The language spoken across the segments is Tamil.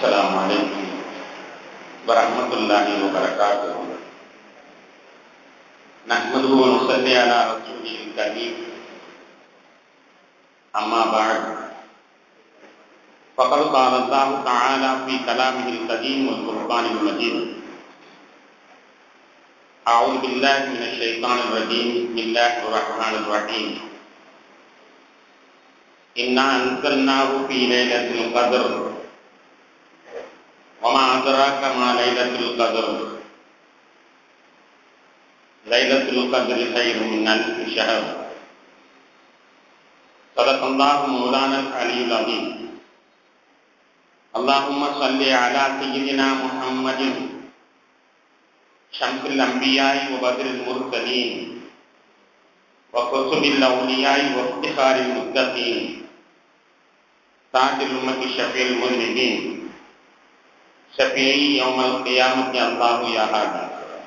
السلام عليكم ورحمة الله وبركاته نحمده ونصلي على رسوله الكريم أما بعد فقد قال الله تعالى في كلامه القديم والقرآن المجيد أعوذ بالله من الشيطان الرجيم بسم الله الرحمن الرحيم إنا أنزلناه في ليلة القدر وما أدراك ما ليلة القدر ليلة القدر خير من ألف شهر صدق الله مولانا العلي العظيم اللهم صل على سيدنا محمد شمس الأنبياء وبدر المرسلين وكتب الأولياء وافتخار المتقين تاج الأمة شفيع المذنبين شفيعي يوم القيامة الله يا هادي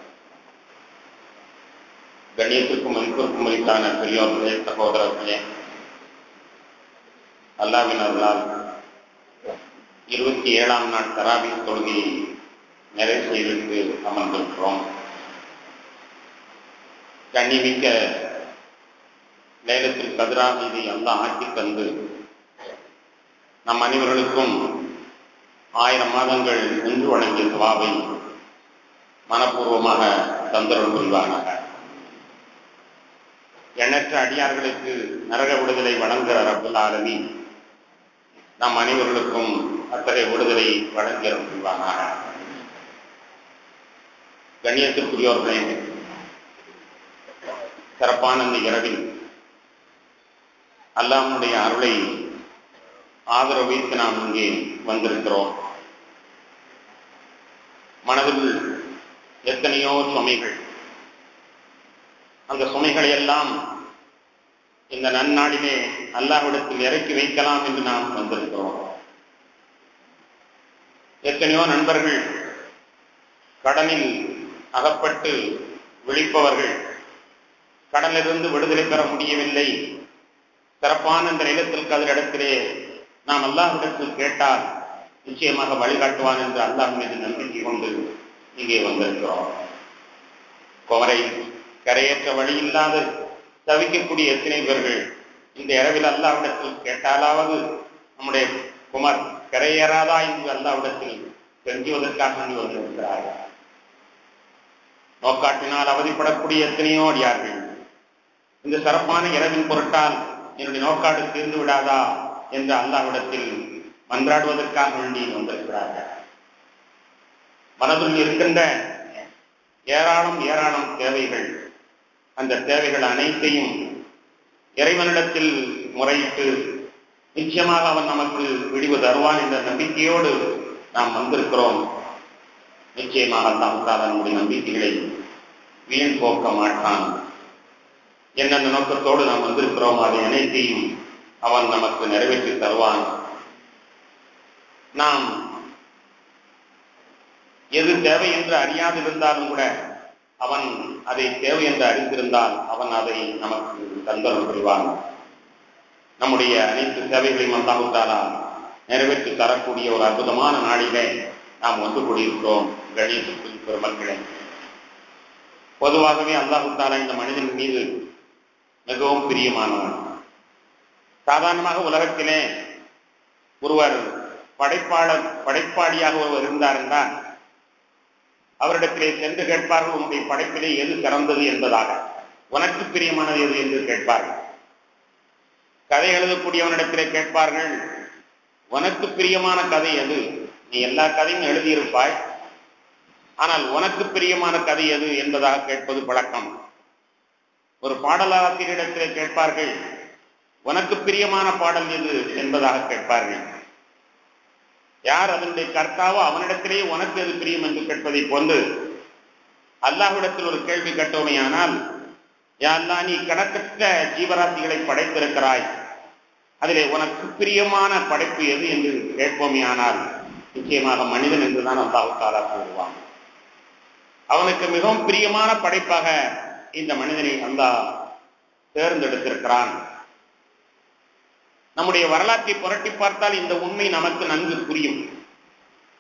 கண்ணியத்திற்கும் மதிப்பிற்கும் மதித்தான பெரியோர்களே சகோதரர்களே அல்லாவின் அருளால் இருபத்தி ஏழாம் நாள் தராவி தொழுகையை நிறைவு செய்துவிட்டு அமர்ந்திருக்கிறோம் கண்ணிமிக்க லேலத்தில் கதிராக இதை எல்லாம் ஆக்கி தந்து நம் அனைவர்களுக்கும் ஆயிரம் மாதங்கள் நின்று வழங்கிய சவாவை மனப்பூர்வமாக தந்தருள் புரிவானாக எண்ணற்ற அடியார்களுக்கு நரக விடுதலை வழங்குகிற ரப்புல் ஆலமி நம் அனைவர்களுக்கும் அத்தகைய விடுதலை வழங்கிய புரிவானாக கண்ணியத்திற்குரியவர்களே சிறப்பான இந்த இரவில் அல்லாமுடைய அருளை ஆதரவு வைத்து நாம் இங்கே வந்திருக்கிறோம் மனதில் எத்தனையோ சுமைகள் அந்த சுமைகளை எல்லாம் இந்த நன்னாளிலே அல்லாஹ்விடத்தில் இறக்கி வைக்கலாம் என்று நாம் வந்திருக்கிறோம் எத்தனையோ நண்பர்கள் கடனில் அகப்பட்டு விழிப்பவர்கள் கடலிலிருந்து விடுதலை பெற முடியவில்லை சிறப்பான இந்த நிலத்தில் கதிரிடத்திலே நாம் அல்லாஹ்விடத்தில் கேட்டால் நிச்சயமாக வழிகாட்டுவான் என்று அல்லாஹ் மீது நம்பிக்கை கொண்டு இங்கே வந்திருக்கிறோம் குமரை கரையேற்ற வழி இல்லாது தவிக்கக்கூடிய எத்தனை பேர்கள் இந்த இரவில் அல்லாவிடத்தில் கேட்டாலாவது நம்முடைய குமார் கரையேறாதா என்று அல்லாவிடத்தில் தெரிஞ்சுவதற்காக வேண்டி வந்திருக்கிறார்கள் நோக்காட்டினால் அவதிப்படக்கூடிய எத்தனையோ அடியார்கள் இந்த சிறப்பான இரவின் பொருட்டால் என்னுடைய நோக்காடு தீர்ந்து விடாதா என்று அல்லாவிடத்தில் மன்றாடுவதற்காக வேண்டி வந்திருக்கிறார்கள் மனதில் இருக்கின்ற ஏராளம் ஏராளம் தேவைகள் அந்த தேவைகள் அனைத்தையும் இறைவனிடத்தில் முறையிட்டு நிச்சயமாக அவன் நமக்கு விடிவு தருவான் என்ற நம்பிக்கையோடு நாம் வந்திருக்கிறோம் நிச்சயமாக அல்லாஹால நம்முடைய நம்பிக்கைகளை வீண் போக்க மாட்டான் என்னென்ன நோக்கத்தோடு நாம் வந்திருக்கிறோம் அதை அனைத்தையும் அவன் நமக்கு நிறைவேற்றி தருவான் நாம் எது தேவை என்று அறியாதிருந்தாலும் கூட அவன் அதை தேவை என்று அறிந்திருந்தால் அவன் அதை நமக்கு தந்தல் புரிவான் நம்முடைய அனைத்து தேவைகளையும் அல்லாஹுத்தாலா நிறைவேற்றி தரக்கூடிய ஒரு அற்புதமான நாளிலே நாம் ஒன்று கூடியிருக்கிறோம் கணேசத்தில் பெருமக்களே பொதுவாகவே அல்லாஹுத்தாலா இந்த மனிதன் மீது மிகவும் பிரியமானவன் சாதாரணமாக உலகத்திலே ஒருவர் படைப்பாளர் படைப்பாளியாக ஒருவர் இருந்தார் என்றால் அவரிடத்திலே சென்று கேட்பார்கள் உன்னுடைய படைப்பிலே எது சிறந்தது என்பதாக உனக்கு பிரியமானது எது என்று கேட்பார்கள் கதை எழுதக்கூடியவனிடத்திலே கேட்பார்கள் உனக்கு பிரியமான கதை எது நீ எல்லா கதையும் எழுதியிருப்பாய் ஆனால் உனக்கு பிரியமான கதை எது என்பதாக கேட்பது பழக்கம் ஒரு பாடலாசிரியரிடத்திலே கேட்பார்கள் உனக்கு பிரியமான பாடல் எது என்பதாக கேட்பார்கள் யார் அதனுடைய கர்த்தாவோ அவனிடத்திலேயே உனக்கு எது பிரியம் என்று கேட்பதை போன்று அல்லாஹ்விடத்தில் ஒரு கேள்வி கேட்டோமே ஆனால் யாழ்லா நீ கணக்கற்ற ஜீவராசிகளை படைத்திருக்கிறாய் அதிலே உனக்கு பிரியமான படைப்பு எது என்று கேட்போமே ஆனால் நிச்சயமாக மனிதன் என்றுதான் அல்லாஹு தாலா கூறுவான் அவனுக்கு மிகவும் பிரியமான படைப்பாக இந்த மனிதனை அல்லாஹ் தேர்ந்தெடுத்திருக்கிறான் நம்முடைய வரலாற்றை புரட்டி பார்த்தால் இந்த உண்மை நமக்கு நன்கு புரியும்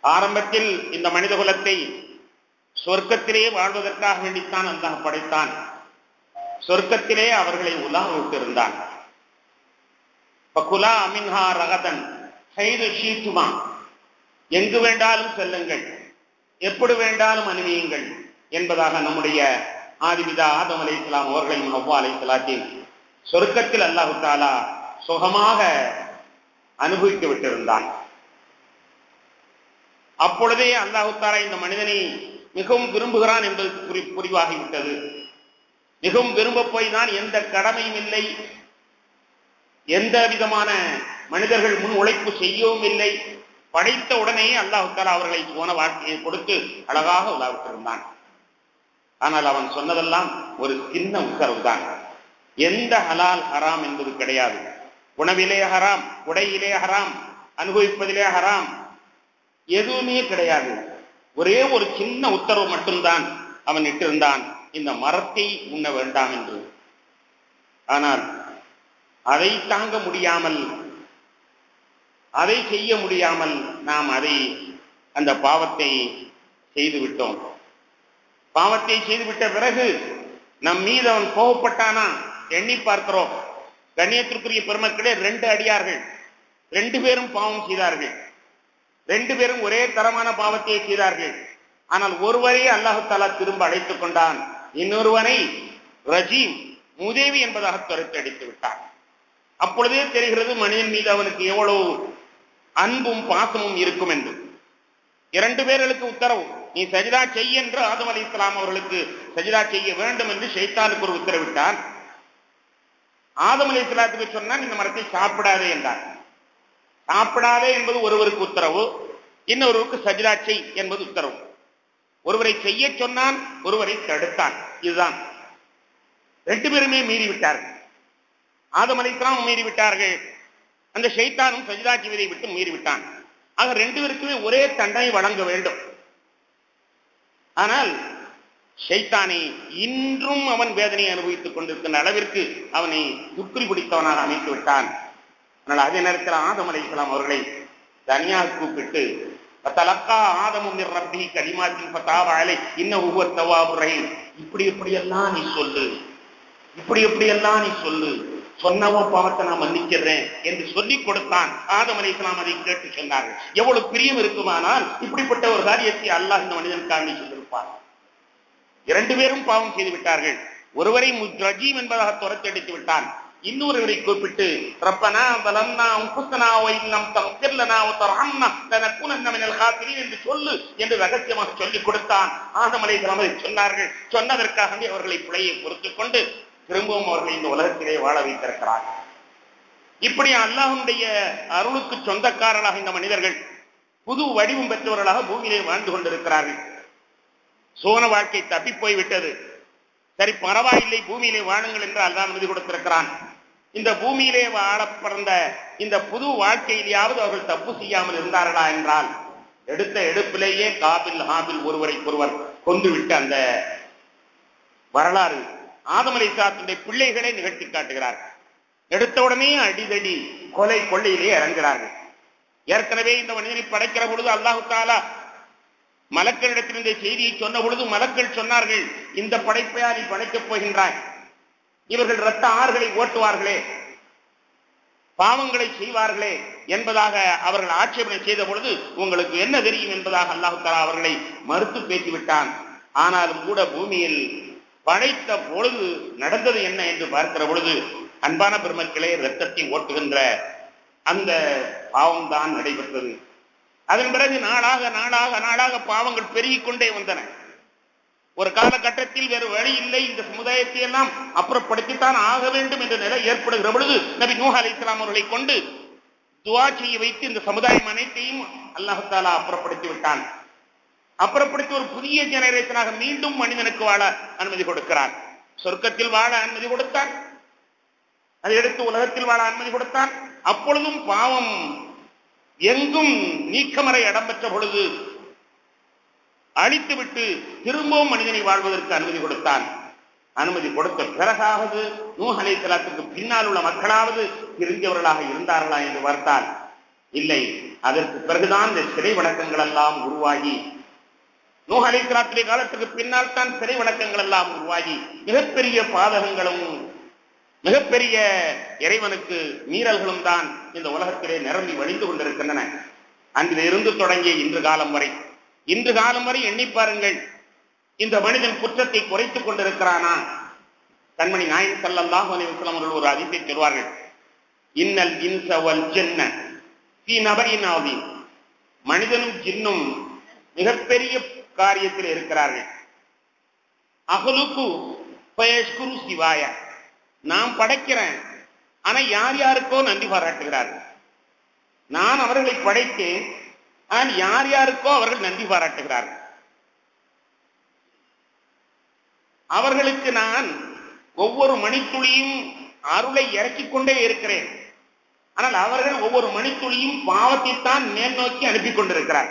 ஆரம்பத்தில் இந்த மனித குலத்தை சொர்க்கத்திலே வாழ்வதற்காக வேண்டித்தான் அல்லாஹ் படைத்தான் சொர்க்கத்திலே அவர்களை உலா விட்டிருந்தான் பகுலா அமின்ஹா ரகதன் ஹைது ஷீட்டுமா எங்கு வேண்டாலும் செல்லுங்கள் எப்படி வேண்டாலும் அனுமியுங்கள் என்பதாக நம்முடைய ஆதிபிதா ஆதம் அலை இஸ்லாம் அவர்களையும் ஹவ்வா அலை இஸ்லாத்தையும் சொர்க்கத்தில் அல்லாஹு தாலா சுகமாக அனுபவிக்க விட்டிருந்தான் அப்பொழுதே அல்லாஹு தாலா இந்த மனிதனை மிகவும் விரும்புகிறான் என்பது புரி புரிவாகிவிட்டது மிகவும் விரும்ப போய் தான் எந்த கடமையும் இல்லை எந்த விதமான மனிதர்கள் முன் உழைப்பு செய்யவும் இல்லை படைத்த உடனேயே அல்லாஹு தாலா அவர்களை போன வாழ்க்கையை கொடுத்து அழகாக உலாவிட்டிருந்தான் ஆனால் அவன் சொன்னதெல்லாம் ஒரு சின்ன உத்தரவு தான் எந்த ஹலால் ஹராம் என்பது கிடையாது உணவிலே ஹராம் உடையிலே ஹராம் அனுபவிப்பதிலே ஹராம் எதுவுமே கிடையாது ஒரே ஒரு சின்ன உத்தரவு மட்டும்தான் அவன் இட்டிருந்தான் இந்த மரத்தை உண்ண வேண்டாம் என்று ஆனால் அதை தாங்க முடியாமல் அதை செய்ய முடியாமல் நாம் அதை அந்த பாவத்தை செய்து விட்டோம் பாவத்தை செய்துவிட்ட பிறகு நம் மீது அவன் கோபப்பட்டானா எண்ணி பார்க்கிறோம் கண்ணியத்திற்குரிய பெருமக்களே ரெண்டு அடியார்கள் ரெண்டு பேரும் பாவம் செய்தார்கள் ரெண்டு பேரும் ஒரே தரமான பாவத்தை செய்தார்கள் ஆனால் ஒருவரை அல்லாஹு தாலா திரும்ப அழைத்துக் கொண்டான் இன்னொருவனை ரஜீம் முதேவி என்பதாக துரைத்து அடித்து விட்டான் அப்பொழுதே தெரிகிறது மனிதன் மீது அவனுக்கு எவ்வளவு அன்பும் பாசமும் இருக்கும் என்று இரண்டு பேர்களுக்கு உத்தரவு நீ சஜிதா செய் என்று ஆதம் அலி இஸ்லாம் அவர்களுக்கு சஜிதா செய்ய வேண்டும் என்று ஷைத்தானுக்கு ஒரு உத்தரவிட்டான் ஆதம் அலி இஸ்லாத்துக்கு சொன்னால் இந்த மரத்தை சாப்பிடாதே என்றார் சாப்பிடாதே என்பது ஒருவருக்கு உத்தரவு இன்னொருவருக்கு சஜிதா செய் என்பது உத்தரவு ஒருவரை செய்ய சொன்னான் ஒருவரை தடுத்தான் இதுதான் ரெண்டு பேருமே மீறி விட்டார்கள் ஆதம் அலி இஸ்லாம் மீறி விட்டார்கள் அந்த ஷைத்தானும் சஜிதா செய்வதை விட்டு மீறி விட்டான் ஆக ரெண்டு பேருக்குமே ஒரே தண்டனை வழங்க வேண்டும் ஆனால் ஷைத்தானை இன்றும் அவன் வேதனையை அனுபவித்துக் கொண்டிருக்கின்ற அளவிற்கு அவனை துக்குறி பிடித்தவனாக அமைத்து விட்டான் ஆனால் அதே நேரத்தில் ஆதம் அலை இஸ்லாம் அவர்களை தனியாக கூப்பிட்டு தலக்கா ஆதமும் ரப்பி கலிமாத்தின் பத்தாவாலை இன்னும் ஒவ்வொரு தவாபு ரஹீம் இப்படி இப்படியெல்லாம் நீ சொல்லு இப்படி இப்படியெல்லாம் நீ சொல்லு சொன்னவோ பாவத்தை நான் மன்னிக்கிறேன் என்று சொல்லிக் கொடுத்தான் ஆதம் அலை இஸ்லாம் அதை கேட்டு சொன்னார்கள் எவ்வளவு பிரியம் இருக்குமானால் இப்படிப்பட்ட ஒரு காரியத்தை அல்லாஹ் இந்த மனிதனுக்காக சொல்லியிருப்பார் இரண்டு பேரும் பாவம் செய்து விட்டார்கள் ஒருவரை ரஜீம் என்பதாக துரத்தடித்து விட்டான் இன்னொருவரை கூப்பிட்டு ரப்பனா பலம்னா உங்குஸ்தனா இல்லம் தம்கிர்லனா உத்தரஹம்னா லனகுனன்ன மினல் காத்திரீன் என்று சொல்லு என்று ரகசியமாக சொல்லிக் கொடுத்தான் ஆதம் அலைஹிஸ்ஸலாம் அதை சொன்னார்கள் சொன்னதற்காகவே அவர்களை பிழையை பொறுத்துக் கொண்டு திரும்பவும் அவர்களை இந்த உலகத்திலே வாழ வைத்திருக்கிறார் இப்படி அல்லாஹுடைய அருளுக்கு சொந்தக்காரர்களாக இந்த மனிதர்கள் புது வடிவம் பெற்றவர்களாக பூமியிலே வாழ்ந்து கொண்டிருக்கிறார்கள் சோன வாழ்க்கை தப்பி போய்விட்டது சரி பரவாயில்லை பூமியிலே வாழுங்கள் என்று அல்லாஹ் அனுமதி கொடுத்திருக்கிறான் இந்த பூமியிலே வாழ பிறந்த இந்த புது வாழ்க்கையிலேயாவது அவர்கள் தப்பு செய்யாமல் இருந்தார்களா என்றால் எடுத்த எடுப்பிலேயே காபில் ஹாபில் ஒருவரை ஒருவர் கொண்டுவிட்டு அந்த வரலாறு ஆதம் அலி சாத்துடைய பிள்ளைகளை நிகழ்த்தி காட்டுகிறார் எடுத்த உடனே அடிதடி கொலை கொள்ளையிலே இறங்குகிறார்கள் ஏற்கனவே இந்த மனிதனை படைக்கிற பொழுது அல்லாஹு தாலா மலக்களிடத்தில் இந்த செய்தியை சொன்ன பொழுது மலக்கள் சொன்னார்கள் இந்த படைப்பையா நீ படைக்கப் போகின்றாய் இவர்கள் இரத்த ஆறுகளை ஓட்டுவார்களே பாவங்களை செய்வார்களே என்பதாக அவர்கள் ஆட்சேபனை செய்த பொழுது உங்களுக்கு என்ன தெரியும் என்பதாக அல்லாஹு தாலா அவர்களை மறுத்து பேசிவிட்டான் ஆனாலும் கூட பூமியில் படைத்த பொழுது நடந்தது என்ன என்று பார்க்கிற பொழுது அன்பான பெருமக்களே இரத்தத்தை ஓட்டுகின்ற அந்த பாவம் தான் நடைபெற்றது அதன் பிறகு நாளாக நாளாக நாளாக பாவங்கள் பெருகிக் கொண்டே வந்தன ஒரு காலகட்டத்தில் வேறு வழி இல்லை இந்த சமுதாயத்தை எல்லாம் அப்புறப்படுத்தித்தான் ஆக வேண்டும் என்ற நிலை ஏற்படுகிற பொழுது நபி நூஹ் அலி இஸ்லாம் அவர்களை கொண்டு துவா செய்ய வைத்து இந்த சமுதாயம் அனைத்தையும் அல்லாஹாலா அப்புறப்படுத்தி விட்டான் அப்புறப்படுத்தி ஒரு புதிய ஜெனரேஷனாக மீண்டும் மனிதனுக்கு வாழ அனுமதி கொடுக்கிறான் சொர்க்கத்தில் வாழ அனுமதி கொடுத்தான் அதை எடுத்து உலகத்தில் வாழ அனுமதி கொடுத்தான் அப்பொழுதும் பாவம் எங்கும் நீக்கமறை இடம்பெற்ற பொழுது அழித்துவிட்டு திரும்பவும் மனிதனை வாழ்வதற்கு அனுமதி கொடுத்தான் அனுமதி கொடுத்த பிறகாவது நூஹ் அலை பின்னால் உள்ள மக்களாவது திரும்பியவர்களாக இருந்தார்களா என்று பார்த்தால் இல்லை அதற்கு பிறகுதான் இந்த சிறை வணக்கங்கள் எல்லாம் உருவாகி நூஹ் அலைஹிஸ்ஸலாத்துடைய காலத்துக்கு பின்னால் தான் சிறை வணக்கங்கள் எல்லாம் உருவாகி மிகப்பெரிய பாதகங்களும் மிகப்பெரிய இறைவனுக்கு மீறல்களும் தான் இந்த உலகத்திலே நிரம்பி வழிந்து கொண்டிருக்கின்றன அன்றிலிருந்து தொடங்கிய இன்று காலம் வரை இன்று காலம் வரை எண்ணி பாருங்கள் இந்த மனிதன் குற்றத்தை குறைத்துக் கொண்டிருக்கிறானா கண்மணி நாயன் ஸல்லல்லாஹு அலைஹி வஸல்லம் அவர்கள் ஒரு அதிசை சொல்வார்கள் இன்னல் இன்ச வல் ஜன்ன ஃபீ நபையின் ஆதீம் மனிதனும் ஜின்னும் மிகப்பெரிய காரியத்தில் இருக்கிறார்கள் அகலுக்கு பயஷ்குரு சிவாய நான் படைக்கிறேன் ஆனா யார் யாருக்கோ நன்றி பாராட்டுகிறார்கள் நான் அவர்களை படைத்தேன் ஆனால் யார் யாருக்கோ அவர்கள் நன்றி பாராட்டுகிறார்கள் அவர்களுக்கு நான் ஒவ்வொரு மணித்துளியும் அருளை இறக்கிக் கொண்டே இருக்கிறேன் ஆனால் அவர்கள் ஒவ்வொரு மணித்துளியும் பாவத்தைத்தான் மேல் நோக்கி அனுப்பி கொண்டிருக்கிறார்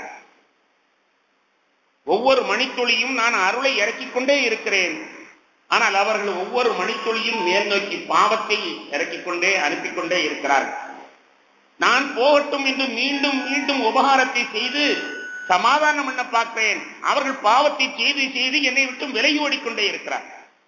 ஒவ்வொரு மணித்துளியும் நான் அருளை இறக்கிக் கொண்டே இருக்கிறேன் ஆனால் அவர்கள் ஒவ்வொரு மணித்துளியும் மேல் நோக்கி பாவத்தை இறக்கிக் கொண்டே அனுப்பி கொண்டே இருக்கிறார்கள் நான் போகட்டும் என்று மீண்டும் மீண்டும் உபகாரத்தை செய்து சமாதானம் பண்ண பார்க்கிறேன் அவர்கள் பாவத்தை செய்து செய்து என்னை விட்டு விலகி ஓடிக்கொண்டே இருக்கிறார்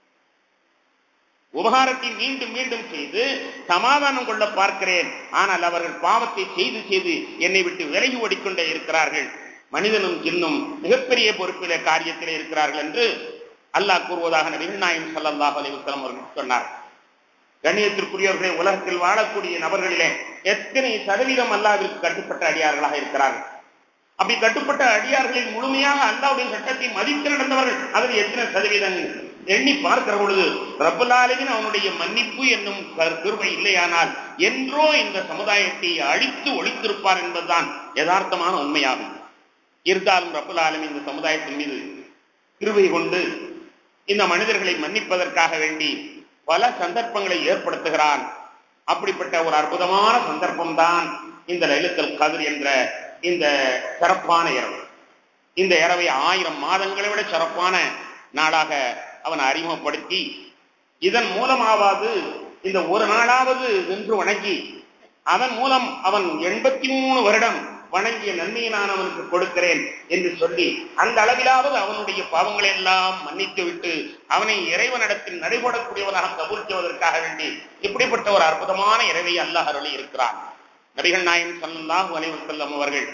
உபகாரத்தை மீண்டும் மீண்டும் செய்து சமாதானம் கொள்ள பார்க்கிறேன் ஆனால் அவர்கள் பாவத்தை செய்து செய்து என்னை விட்டு விலகி ஓடிக்கொண்டே இருக்கிறார்கள் மனிதனும் ஜின்னும் மிகப்பெரிய பொறுப்பிலே காரியத்திலே இருக்கிறார்கள் என்று அல்லாஹ் கூறுவதாக நபிநாயம் சல்லல்லாஹு அலைஹி வஸல்லம் அவர்கள் சொன்னார் கண்ணியத்திற்குரியவர்களே உலகத்தில் வாழக்கூடிய நபர்களிலே எத்தனை சதவீதம் அல்லாவிற்கு கட்டுப்பட்ட அடியார்களாக இருக்கிறார்கள் அப்படி கட்டுப்பட்ட அடியார்களில் முழுமையாக அல்லாவுடைய சட்டத்தை மதித்து நடந்தவர்கள் அதில் எத்தனை சதவீதம் எண்ணி பார்க்கிற பொழுது ரப்பலாலுவின் அவனுடைய மன்னிப்பு என்னும் கிருபை இல்லையானால் என்றோ இந்த சமுதாயத்தை அழித்து ஒழித்திருப்பார் என்பதுதான் யதார்த்தமான உண்மையாகும் இருந்தாலும் ரப்பலாலும் இந்த சமுதாயத்தின் மீது கிருபை கொண்டு இந்த மனிதர்களை மன்னிப்பதற்காக வேண்டி பல சந்தர்ப்பங்களை ஏற்படுத்துகிறான் அப்படிப்பட்ட ஒரு அற்புதமான சந்தர்ப்பம் தான் இந்த லைலத்தல் கதிர் என்ற இந்த சிறப்பான இரவு இந்த இரவை ஆயிரம் மாதங்களை விட சிறப்பான நாளாக அவன் அறிமுகப்படுத்தி இதன் மூலமாவது இந்த ஒரு நாளாவது நின்று வணங்கி அதன் மூலம் அவன் எண்பத்தி மூணு வருடம் வணங்கிய நன்மையை நான் அவனுக்கு கொடுக்கிறேன் என்று சொல்லி அந்த அளவிலாவது அவனுடைய பாவங்களை எல்லாம் மன்னித்து விட்டு அவனை இறைவனிடத்தில் நடைபெறக்கூடியவனாக கபூல் செய்வதற்காக வேண்டி இப்படிப்பட்ட ஒரு அற்புதமான இரவை அல்லாஹ் அருளி இருக்கிறான் நபிகள் நாயன் சல்லாஹு அலைவர் செல்லம் அவர்கள்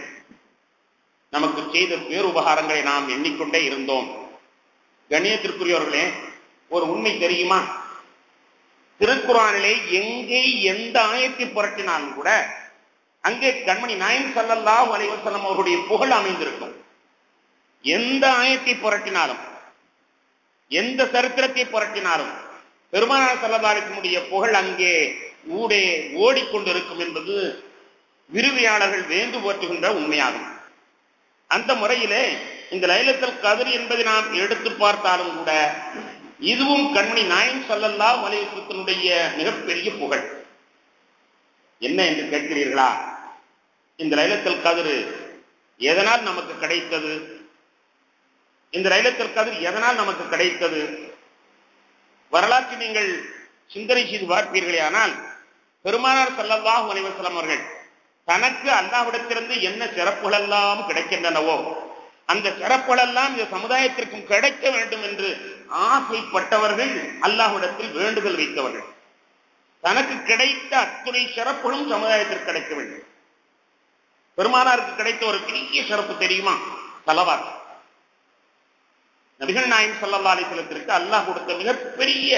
நமக்கு செய்த பேருபகாரங்களை நாம் எண்ணிக்கொண்டே இருந்தோம் கண்ணியத்திற்குரியவர்களே ஒரு உண்மை தெரியுமா திருக்குறானிலே எங்கே எந்த ஆயத்தை புரட்டினாலும் கூட அங்கே கண்மணி நாயன் சல்லல்லாஹு அலைவசல்லம் அவருடைய புகழ் அமைந்திருக்கும் எந்த ஆயத்தை புரட்டினாலும் எந்த சரித்திரத்தை புரட்டினாலும் பெருமானார் சல்லதாரிசனுடைய புகழ் அங்கே ஊடே ஓடிக்கொண்டிருக்கும் என்பது விருவியாளர்கள் வேண்டு போற்றுகின்ற உண்மையாகும் அந்த முறையிலே இந்த லைலத்தல் கதிர் என்பதை நாம் எடுத்து பார்த்தாலும் கூட இதுவும் கண்மணி நாயன் சல்லல்லா வலையுத்தினுடைய மிகப்பெரிய புகழ் என்ன என்று கேட்கிறீர்களா இந்த லைலத்தல் கதிர் எதனால் நமக்கு கிடைத்தது இந்த லைலத்தல் கதிர் எதனால் நமக்கு கிடைத்தது வரலாற்று நீங்கள் சிந்தனை செய்து பார்ப்பீர்களே ஆனால் பெருமானார் சல்லல்லாஹு அலைவசலம் அவர்கள் தனக்கு அல்லாஹ்விடத்திலிருந்து என்ன சிறப்புகள் எல்லாம் கிடைக்கின்றனவோ அந்த சிறப்புகள் எல்லாம் இந்த சமுதாயத்திற்கும் கிடைக்க வேண்டும் என்று ஆசைப்பட்டவர்கள் அல்லாஹ்விடத்தில் வேண்டுதல் வைத்தவர்கள் தனக்கு கிடைத்த அத்துணை சிறப்புகளும் சமுதாயத்திற்கு கிடைக்க வேண்டும் பெருமானாருக்கு கிடைத்த ஒரு பெரிய சிறப்பு தெரியுமா தலவார் நபிகள் நாயம் சல்லா அலிசலத்திற்கு அல்லாஹ் கொடுத்த மிகப்பெரிய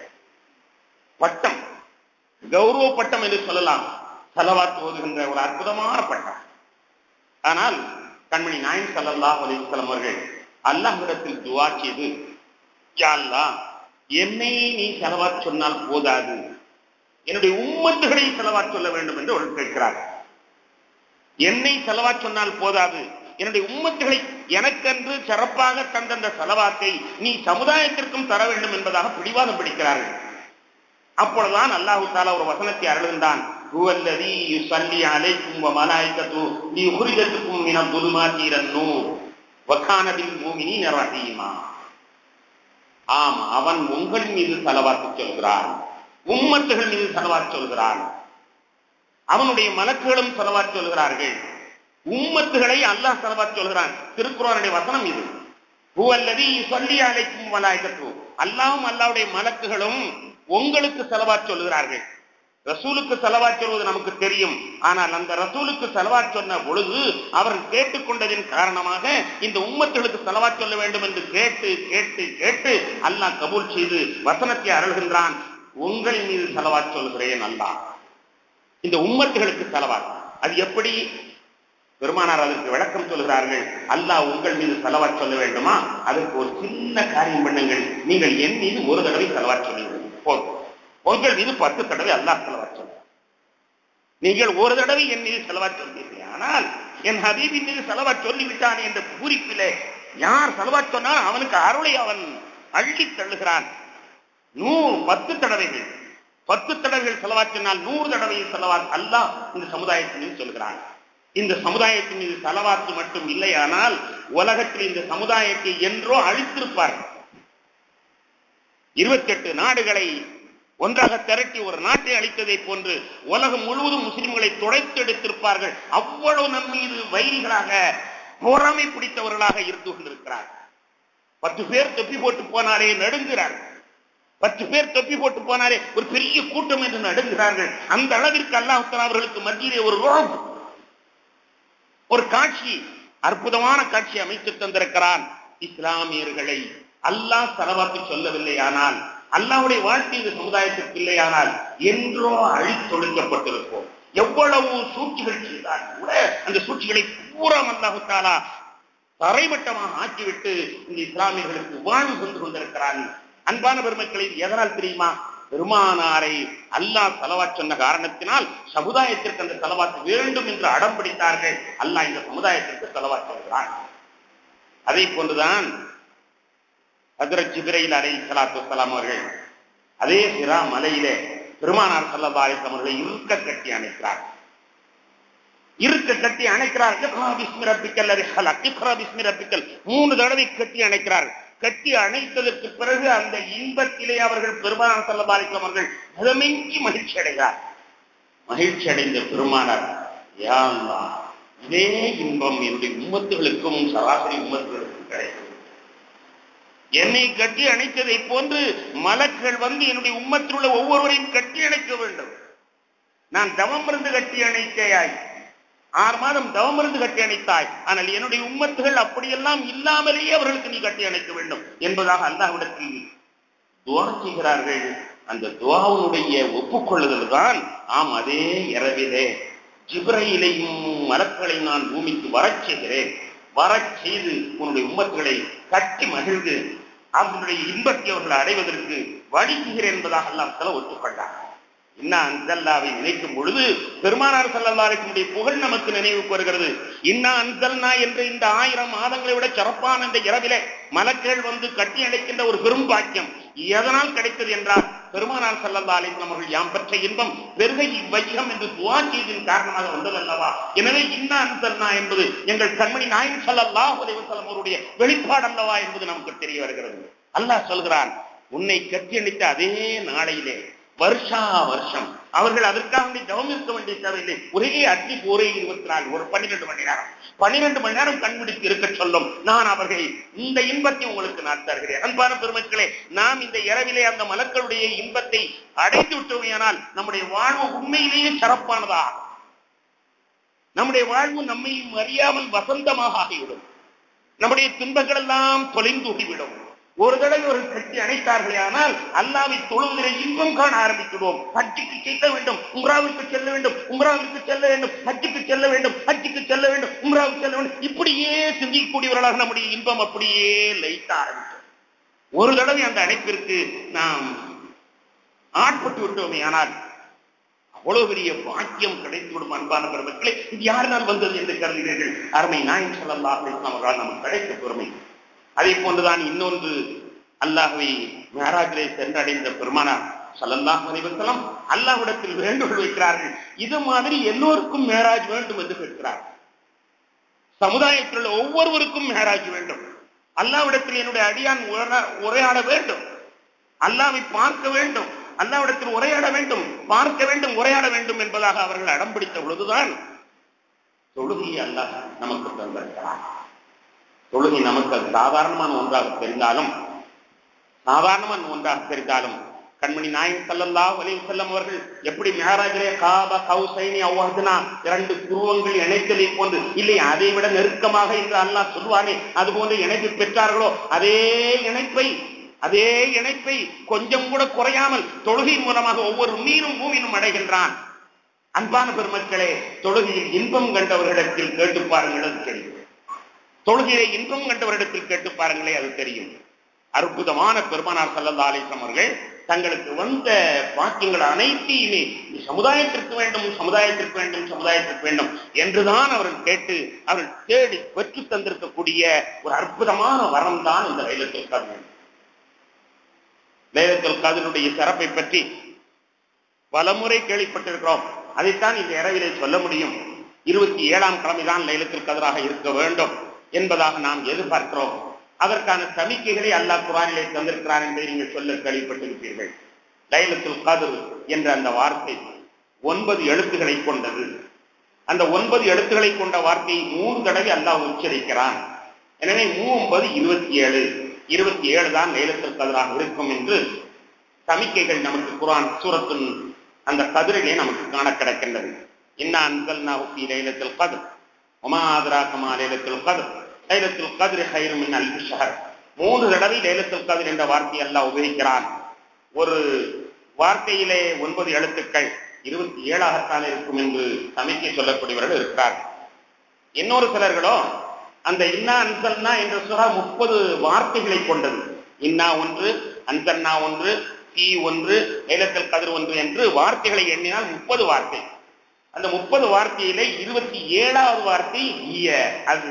பட்டம் கௌரவ பட்டம் என்று சொல்லலாம் செலவாத்து ஓதுகின்ற ஒரு அற்புதமான பட்டம் ஆனால் கண்மணி நாயன் சல்லல்லாஹ் அலிஸ்லாம் அவர்கள் அல்லாஹ்விடத்தில் துவா செய்து யாழ்லா என்னை நீ செலவாத் சொன்னால் போதாது என்னுடைய உம்மத்துகளை செலவாத் சொல்ல வேண்டும் என்று அவர்கள் கேட்கிறார் என்னை செலவாத் சொன்னால் போதாது என்னுடைய உம்மத்துகளை எனக்கென்று சிறப்பாக தந்தந்த செலவாத்தை நீ சமுதாயத்திற்கும் தர வேண்டும் என்பதாக பிடிவாதம் பிடிக்கிறார்கள் அப்பொழுதுதான் அல்லாஹு தாலா ஒரு வசனத்தை அருளுகின்றான் ஹுவல்லதி யுஸல்லி அலைக்கும் வ மலாயிகத்து லியுஹ்ரிஜத்துக்கும் மின துலுமாத்தி இலன் நூர் வ கான பில் முஃமினீன ரஹீமா ஆம் அவன் உங்கள் மீது செலவாத்து சொல்கிறான் உம்மத்துகள் மீது செலவாத்து சொல்கிறான் அவனுடைய மலக்குகளும் செலவாத் சொல்கிறார்கள் உம்மத்துகளை அல்லாஹ் செலவாத் சொல்கிறான் திருக்குறானுடைய வசனம் இது ஹுவல்லதி சொல்லி அழைக்கும் மலாய்கத்து அல்லாஹும் அல்லாவுடைய மலக்குகளும் உங்களுக்கு செலவாத் சொல்கிறார்கள் ரசூலுக்கு செலவாத் சொல்வது நமக்கு தெரியும் ஆனால் அந்த ரசூலுக்கு செலவாத் சொன்ன பொழுது அவர்கள் கேட்டுக்கொண்டதின் காரணமாக இந்த உம்மத்துகளுக்கு செலவாத் சொல்ல வேண்டும் என்று கேட்டு கேட்டு கேட்டு அல்லாஹ் கபூல் செய்து வசனத்தை அருள்கின்றான் உங்கள் மீது செலவாத் சொல்கிறேன் அல்லாஹ் இந்த உம்மத்துகளுக்கு செலவாத் அது எப்படி பெருமானார் அதற்கு விளக்கம் சொல்கிறார்கள் அல்லாஹ் உங்கள் மீது செலவாத் சொல்ல வேண்டுமா அதற்கு ஒரு சின்ன காரியம் பண்ணுங்கள் நீங்கள் என் மீது ஒரு தடவை செலவாத் சொல்லுங்கள் போதும் உங்கள் மீது பத்து தடவை அல்லாஹ் செலவாத் சொல்ல நீங்கள் ஒரு தடவை என் மீது செலவாத் சொல்வீர்கள் ஆனால் என் ஹபீபின் மீது செலவாத் சொல்லிவிட்டான் என்ற பூரிப்பிலே யார் செலவாத் சொன்னால் அவனுக்கு அருளை அவன் அள்ளி தள்ளுகிறான் நூறு பத்து தடவைகள் பத்து தடவைகள் செலவாத் சொன்னால் நூறு தடவையில் செலவாத் அல்லாஹ் இந்த சமுதாயத்தின் மீது சொல்கிறான் இந்த சமுதாயத்தின் மீது செலவாத்து மட்டும் இல்லையானால் உலகத்தில் இந்த சமுதாயத்தை என்றோ அழித்திருப்பார்கள் இருபத்தி எட்டு நாடுகளை ஒன்றாக திரட்டி ஒரு நாட்டை அளித்ததை போன்று உலகம் முழுவதும் முஸ்லிம்களை துடைத்தெடுத்திருப்பார்கள் அவ்வளவு நம் மீது வைரிகளாக பொறாமை பிடித்தவர்களாக இருந்து கொண்டிருக்கிறார் பத்து பேர் தொப்பி போட்டு போனாலே நடுங்கிறார்கள் பத்து பேர் தொப்பி போட்டு போனாலே ஒரு பெரிய கூட்டம் என்று நடுங்குகிறார்கள் அந்த அளவிற்கு அல்லாஹ் அவர்களுக்கு மத்தியிலே ஒரு ரோப் ஒரு காட்சி அற்புதமான காட்சி அமைத்து தந்திருக்கிறான் இஸ்லாமியர்களை அல்லாஹ் செலவாக்கு சொல்லவில்லை ஆனால் அல்லாவுடைய வாழ்க்கை இந்த சமுதாயத்திற்கு இல்லையானால் என்றோ அழித்தொழுக்கப்பட்டிருப்போம் எவ்வளவு சூழ்ச்சிகள் செய்தால் கூட அந்த சூழ்ச்சிகளை பூரா அல்லாஹு தாலா தரைமட்டமாக ஆக்கிவிட்டு இந்த இஸ்லாமியர்களுக்கு வாழ்வு கொண்டு கொண்டிருக்கிறான் அன்பான பெருமக்களை எதனால் தெரியுமா பெருமானாரை அல்லாஹ் செலவாத் சொன்ன காரணத்தினால் சமுதாயத்திற்கு அந்த செலவாத்து வேண்டும் என்று அடம் பிடித்தார்கள் அல்லாஹ் இந்த சமுதாயத்திற்கு செலவாத் சொல்கிறான் அதை போன்றுதான் ஹதரத் ஜிபிரையில் அலை சலாத்து வலாம் அவர்கள் அதே ஹிரா மலையிலே பெருமானார் சல்லா அலிஸ்லாம் அவர்களை இருக்க கட்டி அணைக்கிறார் இருக்க கட்டி அணைக்கிறார் மூணு தடவை கட்டி அணைக்கிறார் கட்டி அணைத்ததற்கு பிறகு அந்த இன்பத்திலே அவர்கள் பெருமானார் சல்லா அலிஸ்லாம் அவர்கள் மிதமெங்கி மகிழ்ச்சி அடைகிறார் மகிழ்ச்சி அடைந்த பெருமானார் யாழ்லா இதே இன்பம் என்னுடைய உம்மத்துகளுக்கும் சராசரி உம்மத்துகளுக்கும் கிடைக்கும் என்னை கட்டி அணைத்ததை போன்று மலக்கள் வந்து என்னுடைய உம்மத்தில் உள்ள ஒவ்வொருவரையும் கட்டி அணைக்க வேண்டும் நான் தவம் இருந்து கட்டி அணைத்தேயாய் ஆறு மாதம் தவம் இருந்து கட்டி அணைத்தாய் ஆனால் என்னுடைய உம்மத்துகள் அப்படியெல்லாம் இல்லாமலேயே அவர்களுக்கு நீ கட்டி அணைக்க வேண்டும் என்பதாக அல்லாஹ்விடத்தில் துவா செய்கிறார்கள் அந்த துவாவுடைய ஒப்புக்கொள்ளுதல் தான் ஆம் அதே இரவிலே ஜிப்ரையிலையும் மலக்களை நான் பூமிக்கு வரச் செய்கிறேன் வரச் செய்து உன்னுடைய உம்மத்துகளை கட்டி மகிழ்ந்து அவர்களுடைய இன்பத்தை அவர்கள் அடைவதற்கு வழி செய்கிறேன் என்பதாக அல்லாம் சில ஒத்துக்கொண்டார் இன்ன அன்சல்லாவை நினைக்கும் பொழுது பெருமானார் சல்லல்லாருடைய புகழ் நமக்கு நினைவுக்கு வருகிறது இன்னா அன்சல்னா என்ற இந்த ஆயிரம் மாதங்களை விட சிறப்பான இந்த இரவிலே மலக்கள் வந்து கட்டி அடைக்கின்ற ஒரு பெரும் பாக்கியம் எதனால் கிடைத்தது என்றால் பெருமானார் சல்லல்லா அலிஸ்லாம் அவர்கள் யாம் பெற்ற இன்பம் பெருகை இவ்வையம் என்று துவா செய்ததின் காரணமாக வந்ததல்லவா எனவே இன்னா அன்சல்னா என்பது எங்கள் கண்மணி நாயன் சல்லல்லா அலிவசலம் அவருடைய வெளிப்பாடு அல்லவா என்பது நமக்கு தெரிய வருகிறது அல்லாஹ் சொல்கிறான் உன்னை கட்டி அணைத்த அதே நாளையிலே வருஷா வருஷம் அவர்கள் அதற்காக வேண்டி தவம் இருக்க வேண்டிய தேவையில்லை ஒரே அட்லி ஒரே இருபத்தி நாலு ஒரு பன்னிரெண்டு மணி நேரம் பன்னிரெண்டு மணி நேரம் கண்பிடித்து இருக்க சொல்லும் நான் அவர்கள் இந்த இன்பத்தை உங்களுக்கு நான் தருகிறேன் அன்பான பெருமக்களே நாம் இந்த இரவிலே அந்த மலக்களுடைய இன்பத்தை அடைந்து விட்டோமையானால் நம்முடைய வாழ்வு உண்மையிலேயே சிறப்பானதா நம்முடைய வாழ்வு நம்மையும் அறியாமல் வசந்தமாக ஆகிவிடும் நம்முடைய துன்பங்கள் எல்லாம் தொலைந்துவிடும் ஒரு தடவை ஒரு கட்டி அணைத்தார்களே ஆனால் அல்லாவை தொழுவதிலே இன்பம் காண ஆரம்பிக்கிறோம் ஹஜ்ஜுக்கு செல்ல வேண்டும் உம்ராவிற்கு செல்ல வேண்டும் உம்ராவிற்கு செல்ல வேண்டும் ஹஜ்ஜுக்கு செல்ல வேண்டும் ஹஜ்ஜுக்கு செல்ல வேண்டும் உம்ராவுக்கு செல்ல வேண்டும் இப்படியே சிந்திக்கக்கூடியவர்களாக நம்முடைய இன்பம் அப்படியே லைட்ட ஆரம்பிக்கும் ஒரு தடவை அந்த அணைப்பிற்கு நாம் ஆட்பட்டு விட்டோமே ஆனால் அவ்வளவு பெரிய பாக்கியம் கிடைத்துவிடும் அன்பான பெருமக்களே இது யாரினால் வந்தது என்று கருதுகிறீர்கள் அருமை நாயன் சொல்லல்லா அவர்களால் நமக்கு கிடைத்த பெருமை அதே போன்றுதான் இன்னொன்று அல்லாஹுவை மேராஜிலே சென்றடைந்த பெருமானார் சல்லல்லாஹ் அலைவசலம் அல்லாஹ்விடத்தில் வேண்டுகோள் வைக்கிறார்கள் இது மாதிரி எல்லோருக்கும் மேராஜ் வேண்டும் என்று கேட்கிறார் சமுதாயத்தில் உள்ள ஒவ்வொருவருக்கும் மேராஜ் வேண்டும் அல்லாவிடத்தில் என்னுடைய அடியான் உரையாட வேண்டும் அல்லாவை பார்க்க வேண்டும் அல்லாவிடத்தில் உரையாட வேண்டும் பார்க்க வேண்டும் உரையாட வேண்டும் என்பதாக அவர்கள் அடம் பிடித்த பொழுதுதான் தொழுகையை அல்லாஹ் நமக்கு தந்திருக்கிறார் தொழுகை நமக்கு அது சாதாரணமான ஒன்றாக தெரிந்தாலும் சாதாரணமான ஒன்றாக தெரிந்தாலும் கண்மணி நாயகம் சல்லல்லா வலிவு செல்லம் அவர்கள் எப்படி மேராஜிலே காப கௌசைனி அவ்வாதுனா இரண்டு புருவங்கள் இணைத்ததை போன்று இல்லை அதை விட நெருக்கமாக என்று அல்லாஹ் சொல்வானே அது போன்று இணைப்பு பெற்றார்களோ அதே இணைப்பை அதே இணைப்பை கொஞ்சம் கூட குறையாமல் தொழுகையின் மூலமாக ஒவ்வொரு மீனும் பூமியிலும் அடைகின்றான் அன்பான பெருமக்களே தொழுகையில் இன்பம் கண்டவர்களிடத்தில் கேட்டு பாருங்கள் அது தெரியும் தொழுகையிலே இன்பம் கண்டவரிடத்தில் கேட்டு பாருங்களே அது தெரியும் அற்புதமான பெருமானார் சல்லல்லா அலிஸ்லாம் அவர்கள் தங்களுக்கு வந்த வாக்கியங்கள் அனைத்தையுமே சமுதாயத்திற்கு வேண்டும் சமுதாயத்திற்கு வேண்டும் சமுதாயத்திற்கு வேண்டும் என்றுதான் அவர்கள் கேட்டு அவர்கள் தேடி பெற்று தந்திருக்கக்கூடிய ஒரு அற்புதமான வரம் தான் இந்த லைலத்தில் கதிர் லைலத்தில் கதிருடைய சிறப்பை பற்றி பலமுறை கேள்விப்பட்டிருக்கிறோம் அதைத்தான் இந்த இரவிலே சொல்ல முடியும் இருபத்தி ஏழாம் கிழமைதான் லைலத்தில் கதிராக இருக்க வேண்டும் என்பதாக நாம் எதிர்பார்க்கிறோம் அதற்கான சமிக்கைகளை அல்லாஹ் குரானிலே தந்திருக்கிறார் என்பதை நீங்கள் சொல்ல கேள்விப்பட்டிருப்பீர்கள் லைலத்துல் கதிர் என்ற அந்த வார்த்தை ஒன்பது எழுத்துக்களை கொண்டது அந்த ஒன்பது எழுத்துக்களை கொண்ட வார்த்தையை மூன்று தடவை அல்லாஹ் உச்சரிக்கிறான் எனவே மூவொன்பது இருபத்தி ஏழு இருபத்தி ஏழு தான் லைலத்துல் கதிராக இருக்கும் என்று சமிக்கைகள் நமக்கு குரான் சூரத்தின் அந்த கதிரிலே நமக்கு காண கிடக்கின்றது இன்னா அன்சல் நாஹி லைலத்துல் கதிர் ஒமா ஆதராக்கமா லைலத்துல் கதிர் லைலத்துல் கதிர் ஹைரு மின் அல்ஃபி ஷஹர் மூன்று தடவை லைலத்துல் கதிர் என்ற வார்த்தையை அல்லாஹ் உபயோகிக்கிறான் ஒரு வார்த்தையிலே ஒன்பது எழுத்துக்கள் இருபத்தி ஏழாகத்தான் இருக்கும் என்று சமைக்க சொல்லக்கூடியவர்கள் இருக்கிறார் இன்னொரு சிலர்களோ அந்த இன்னா அன்சல்னா என்ற சுறா முப்பது வார்த்தைகளை கொண்டது இன்னா ஒன்று அன்சல்னா ஒன்று தீ ஒன்று லைலத்துல் கதிர் ஒன்று என்று வார்த்தைகளை எண்ணினால் முப்பது வார்த்தை அந்த முப்பது வார்த்தையிலே இருபத்தி ஏழாவது வார்த்தை ஈய அது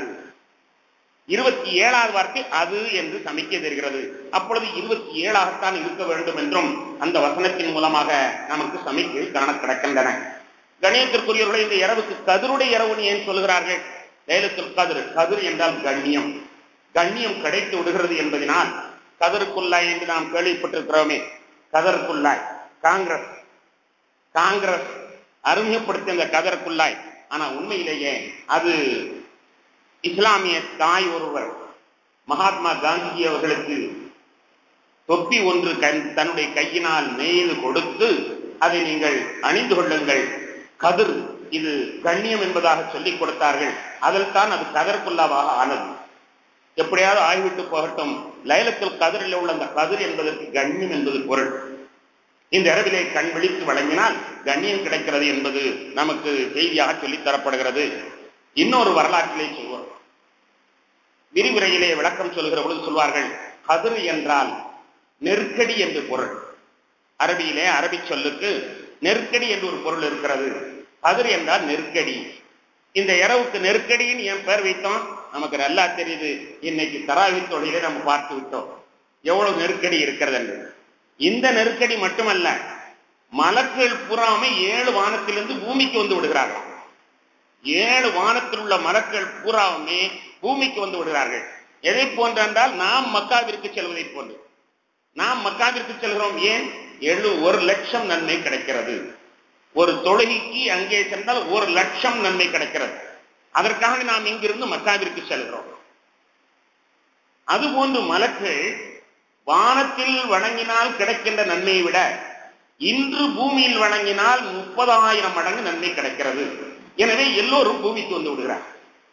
இருபத்தி ஏழாவது வார்த்தை அது என்று சமைக்க தெரிகிறது அப்பொழுது இருபத்தி ஏழாகத்தான் இருக்க வேண்டும் என்றும் அந்த வசனத்தின் மூலமாக நமக்கு சமைக்க காண கிடக்கின்றன கணியத்திற்குரியவர்களை இந்த இரவுக்கு கதிருடைய இரவுன்னு ஏன் சொல்கிறார்கள் லைலத்துல் கதிர் கதிர் என்றால் கண்ணியம் கண்ணியம் கிடைத்து விடுகிறது என்பதனால் கதருக்குள்ளாய் என்று நாம் கேள்விப்பட்டிருக்கிறோமே கதருக்குள்ளாய் காங்கிரஸ் காங்கிரஸ் அறிமுகப்படுத்திய அந்த கதருக்குள்ளாய் ஆனா உண்மையிலேயே அது இஸ்லாமிய தாய் ஒருவர் மகாத்மா காந்தி அவர்களுக்கு தொப்பி ஒன்று தன்னுடைய கையினால் நெய்து கொடுத்து அதை நீங்கள் அணிந்து கொள்ளுங்கள் கதிர் இது கண்ணியம் என்பதாக சொல்லிக் கொடுத்தார்கள் அதில் தான் அது கதற்குள்ளாவாக ஆனது எப்படியாவது ஆய்விட்டு போகட்டும் லைலத்தில் கதிரில் உள்ள அந்த கதிர் என்பதற்கு கண்ணியம் என்பது பொருள் இந்த இரவிலே கண் விழித்து வழங்கினால் கண்ணியம் கிடைக்கிறது என்பது நமக்கு செய்தியாக சொல்லித் தரப்படுகிறது இன்னொரு வரலாற்றிலே சொல்வோம் விரிவுரையிலே விளக்கம் சொல்கிற பொழுது சொல்வார்கள் கதிர் என்றால் நெருக்கடி என்று பொருள் அரபியிலே அரபி சொல்லுக்கு நெருக்கடி என்று ஒரு பொருள் இருக்கிறது கதிர் என்றால் நெருக்கடி இந்த இரவுக்கு நெருக்கடின்னு என் பேர் வைத்தோம் நமக்கு நல்லா தெரியுது இன்னைக்கு தராவி தொழிலை நம்ம பார்த்து விட்டோம் எவ்வளவு நெருக்கடி இருக்கிறது என்று இந்த நெருக்கடி மட்டுமல்ல மலக்கள் புறாமை ஏழு வானத்திலிருந்து பூமிக்கு வந்து விடுகிறார்கள் ஏழு வானத்தில் உள்ள மலக்கள் பூராவுமே பூமிக்கு வந்து விடுகிறார்கள் எதை போன்றென்றால் நாம் மக்காவிற்கு செல்வதை போன்று நாம் மக்காவிற்கு செல்கிறோம் ஏன் எழு ஒரு லட்சம் நன்மை கிடைக்கிறது ஒரு தொழுகைக்கு அங்கே சென்றால் ஒரு லட்சம் நன்மை கிடைக்கிறது அதற்காக நாம் இங்கிருந்து மக்காவிற்கு செல்கிறோம் அதுபோன்று மலக்கள் வானத்தில் வணங்கினால் கிடைக்கின்ற நன்மையை விட இன்று பூமியில் வணங்கினால் முப்பதாயிரம் மடங்கு நன்மை கிடைக்கிறது எனவே எல்லோரும் பூமிக்கு வந்து விடுகிறார்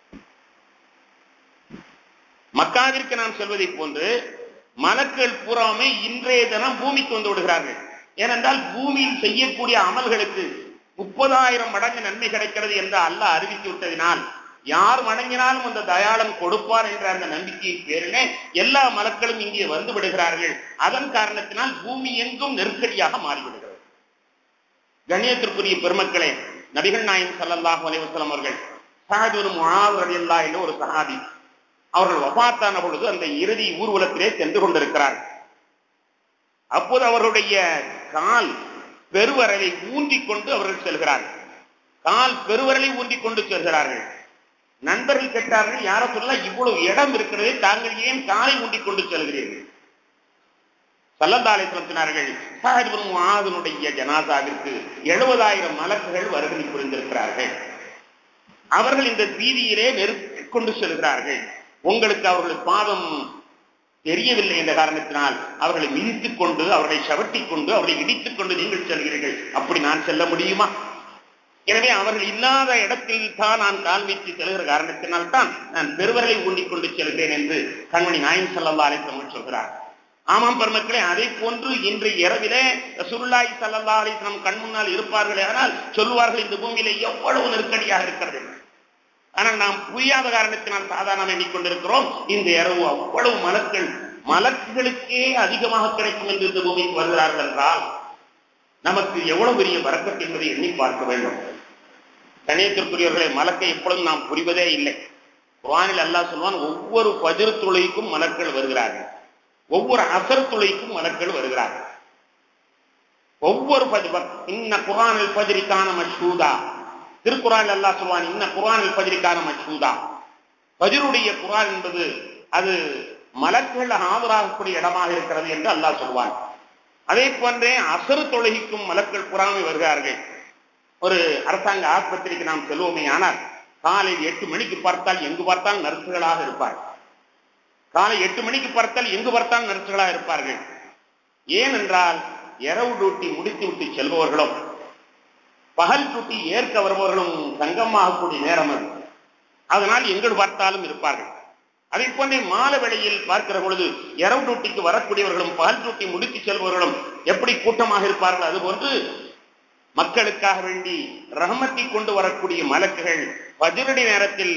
மக்காவிற்கு நாம் செல்வதை போன்று மலக்கள் பூராமே இன்றைய தினம் பூமிக்கு வந்து விடுகிறார்கள் ஏனென்றால் பூமியில் செய்யக்கூடிய அமல்களுக்கு முப்பதாயிரம் மடங்கு நன்மை கிடைக்கிறது என்று அல்லாஹ் அறிவித்து விட்டதினால் யார் வணங்கினாலும் அந்த தயாளன் கொடுப்பார் என்ற அந்த நம்பிக்கையை பேரிலே எல்லா மலக்களும் இங்கே வந்து விடுகிறார்கள் அதன் காரணத்தினால் பூமி எங்கும் நெருக்கடியாக மாறிவிடுகிறது கண்ணியத்திற்குரிய பெருமக்களே நபிகள் நாயம் சல்லல்லாஹு அலைவசலம் அவர்கள் சஹாஜுரு முஹாவர் அல்லா என்ற ஒரு சஹாபி அவர்கள் வபாத்தான பொழுது அந்த இறுதி ஊர்வலத்திலே சென்று கொண்டிருக்கிறார்கள் அப்போது அவருடைய கால் பெருவரலை ஊன்றிக் கொண்டு அவர்கள் செல்கிறார்கள் கால் பெருவரலை ஊன்றிக் கொண்டு செல்கிறார்கள் நண்பர்கள் கேட்டார்கள் யார சொல்ல இவ்வளவு இடம் இருக்கிறதே தாங்கள் ஏன் காலை ஊண்டிக் கொண்டு செல்கிறீர்கள் சல்லந்தாலேஸ்வரம் சொன்னார்கள் சாஹிபின் முஆதுனுடைய ஜனாசாவிற்கு எழுபதாயிரம் மலக்குகள் வருகை புரிந்திருக்கிறார்கள் அவர்கள் இந்த வீதியிலே நெருக்கிக் கொண்டு செல்கிறார்கள் உங்களுக்கு அவர்கள் பாதம் தெரியவில்லை என்ற காரணத்தினால் அவர்களை மிதித்துக் கொண்டு அவர்களை சவட்டிக் கொண்டு அவர்களை இடித்துக் கொண்டு நீங்கள் செல்கிறீர்கள் அப்படி நான் செல்ல முடியுமா எனவே அவர்கள் இல்லாத இடத்தில் தான் நான் கால் வைத்து செல்கிற காரணத்தினால் தான் நான் பெருவர்களை ஊண்டிக் கொண்டு செல்கிறேன் என்று கண்மணி நாயம் சல்லா அலிஸ்லம் சொல்கிறார் ஆமாம் பெருமக்களே அதை போன்று இன்று இரவிலே சுருளாய் சல்லா அலிஸ்லம் கண் முன்னால் இருப்பார்களே ஆனால் சொல்லுவார்கள் இந்த பூமியிலே எவ்வளவு நெருக்கடியாக இருக்கிறது ஆனால் நாம் புரியாத காரணத்தினால் சாதாரணம் எண்ணிக்கொண்டிருக்கிறோம் இந்த இரவு அவ்வளவு மலக்கள் மலக்குகளுக்கே அதிகமாக கிடைக்கும் என்று இந்த பூமிக்கு வருகிறார்கள் என்றால் நமக்கு எவ்வளவு பெரிய வரக்கத் என்பதை எண்ணி பார்க்க வேண்டும் கணியத்திற்குரியவர்களை மலக்கை எப்பொழுதும் நாம் புரிவதே இல்லை குரானில் அல்லாஹ் சொல்வான் ஒவ்வொரு பஜிர் துளைக்கும் மலர்கள் வருகிறார்கள் ஒவ்வொரு அசர் துளைக்கும் மலர்கள் வருகிறார்கள் ஒவ்வொரு இன்ன குரானில் பஜரிக்கான மஷூதா திருக்குறான் அல்லாஹ் சொல்வான் இன்ன குரானில் பஜரிக்கான மஷூதா பஜருடைய குரான் என்பது அது மலக்குகள் ஆதராகக்கூடிய இடமாக இருக்கிறது என்று அல்லாஹ் சொல்வான் அதே போன்றே அசரு தொழுகிக்கும் மலக்கள் புறாமை வருகிறார்கள் ஒரு அரசாங்க ஆஸ்பத்திரிக்கு நாம் செல்வோமே ஆனால் காலை எட்டு மணிக்கு பார்த்தால் எங்கு பார்த்தால் நர்சுகளாக இருப்பார்கள் காலை எட்டு மணிக்கு பார்த்தால் எங்கு பார்த்தால் நர்சுகளாக இருப்பார்கள் ஏனென்றால் இரவு டூட்டி முடித்து விட்டு செல்பவர்களும் பகல் டூட்டி ஏற்க வருபவர்களும் சங்கமாகக்கூடிய நேரம் அது அதனால் எங்கு பார்த்தாலும் இருப்பார்கள் அதை போன்றே மாலை வேளையில் பார்க்கிற பொழுது இரவு டூட்டிக்கு வரக்கூடியவர்களும் பகல் டூட்டி முடித்து செல்பவர்களும் எப்படி கூட்டமாக இருப்பார்கள் அதுபோன்று மக்களுக்காக வேண்டி ரஹமத்தை கொண்டு வரக்கூடிய மலக்குகள் வஜ்ரடி நேரத்தில்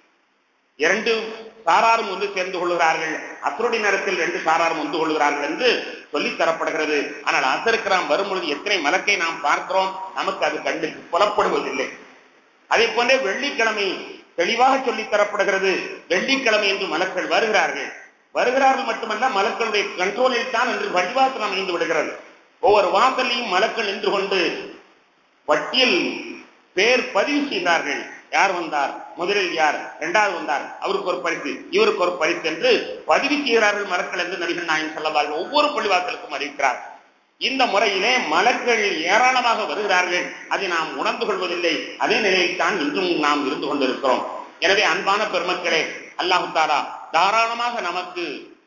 இரண்டு சாராரும் ஒன்று சேர்ந்து கொள்கிறார்கள் அசருடி நேரத்தில் ரெண்டு சாராரும் ஒன்று கொள்கிறார்கள் என்று சொல்லித் தரப்படுகிறது ஆனால் அசருக்கிராம் வரும்பொழுது எத்தனை மலக்கை நாம் பார்க்கிறோம் நமக்கு அது கண்ணுக்கு புலப்படுவதில்லை அதே போன்றே வெள்ளிக்கிழமை தெளிவாக சொல்லித் தரப்படுகிறது வெள்ளிக்கிழமை என்று மலக்கள் வருகிறார்கள் வருகிறார்கள் மட்டுமல்ல மலக்களுடைய கண்ட்ரோலில் தான் என்று வழிவாசல் அமைந்து விடுகிறது ஒவ்வொரு வாசலையும் மலக்கள் நின்று கொண்டு வட்டியில் பேர் பதிவு செய்கிறார்கள் யார் வந்தார் முதலில் யார் இரண்டாவது வந்தார் அவருக்கு ஒரு பரிசு இவருக்கு ஒரு பரிசு என்று பதிவு செய்கிறார்கள் மலக்கள் என்று நபிகள் நாயன் செல்லவார்கள் ஒவ்வொரு பள்ளிவாசலுக்கும் அறிவிக்கிறார் இந்த முறையிலே மலர்கள் ஏராளமாக வருகிறார்கள் அதை நாம் உணர்ந்து கொள்வதில்லை அதே நிலையில் தான் இன்றும் நாம் இருந்து கொண்டிருக்கிறோம் எனவே அன்பான பெருமக்களே அல்லாஹு தாலா தாராளமாக நமக்கு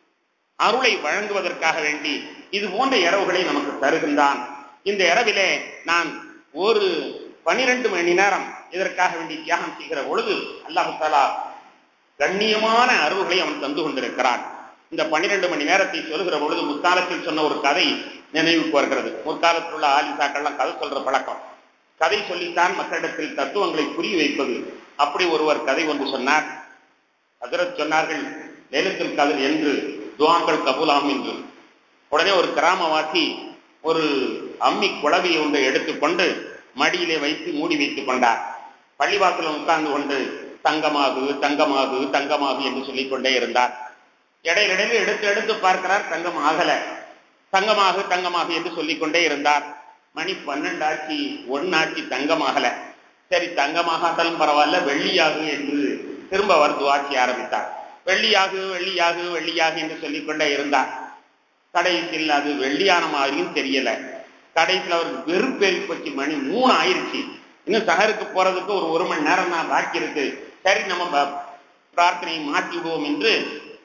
அருளை வழங்குவதற்காக வேண்டி இது போன்ற இரவுகளை நமக்கு தருகின்றான் இந்த இரவிலே நான் ஒரு பனிரெண்டு மணி நேரம் இதற்காக வேண்டி தியாகம் செய்கிற பொழுது அல்லாஹு தாலா கண்ணியமான அருள்களை அவன் தந்து கொண்டிருக்கிறான் இந்த பன்னிரண்டு மணி நேரத்தை சொல்கிற பொழுது முற்காலத்தில் சொன்ன ஒரு கதை நினைவுக்கு வருகிறது முற்காலத்தில் உள்ள ஆலிசாக்கள்லாம் கதை சொல்ற பழக்கம் கதை சொல்லித்தான் மக்களிடத்தில் தத்துவங்களை புரிய வைப்பது அப்படி ஒருவர் கதை ஒன்று சொன்னார் ஹசரத் சொன்னார்கள் லேலத்தில் கதிர் என்று துவாங்கள் கபூலாம் என்று உடனே ஒரு கிராமவாசி ஒரு அம்மி குழவியை ஒன்றை எடுத்துக்கொண்டு மடியிலே வைத்து மூடி வைத்துக் கொண்டார் பள்ளிவாசலம் உட்கார்ந்து கொண்டு தங்கமாகு தங்கமாகு தங்கமாகு என்று சொல்லிக் கொண்டே இருந்தார் இடையில இடையில எடுத்து எடுத்து பார்க்கிறார் தங்கம் ஆகல தங்கமாக தங்கமாக என்று சொல்லிக் கொண்டே இருந்தார் மணி பன்னெண்டு ஆட்சி ஒன்னாட்சி தங்கமாகல சரி தங்கமாகாட்டாலும் பரவாயில்ல வெள்ளியாகு என்று திரும்ப அவர் துவாட்சி ஆரம்பித்தார் வெள்ளியாகு வெள்ளியாகு வெள்ளியாகு என்று சொல்லிக் கொண்டே இருந்தார் கடைசியில் அது வெள்ளியான மாதிரியும் தெரியல கடைசியில் அவருக்கு வெறுப்பேறி போச்சு மணி மூணு ஆயிருச்சு இன்னும் சகருக்கு போறதுக்கு ஒரு ஒரு மணி நேரம் தான் பாக்கி இருக்கு சரி நம்ம பிரார்த்தனையை மாற்றி விடுவோம் என்று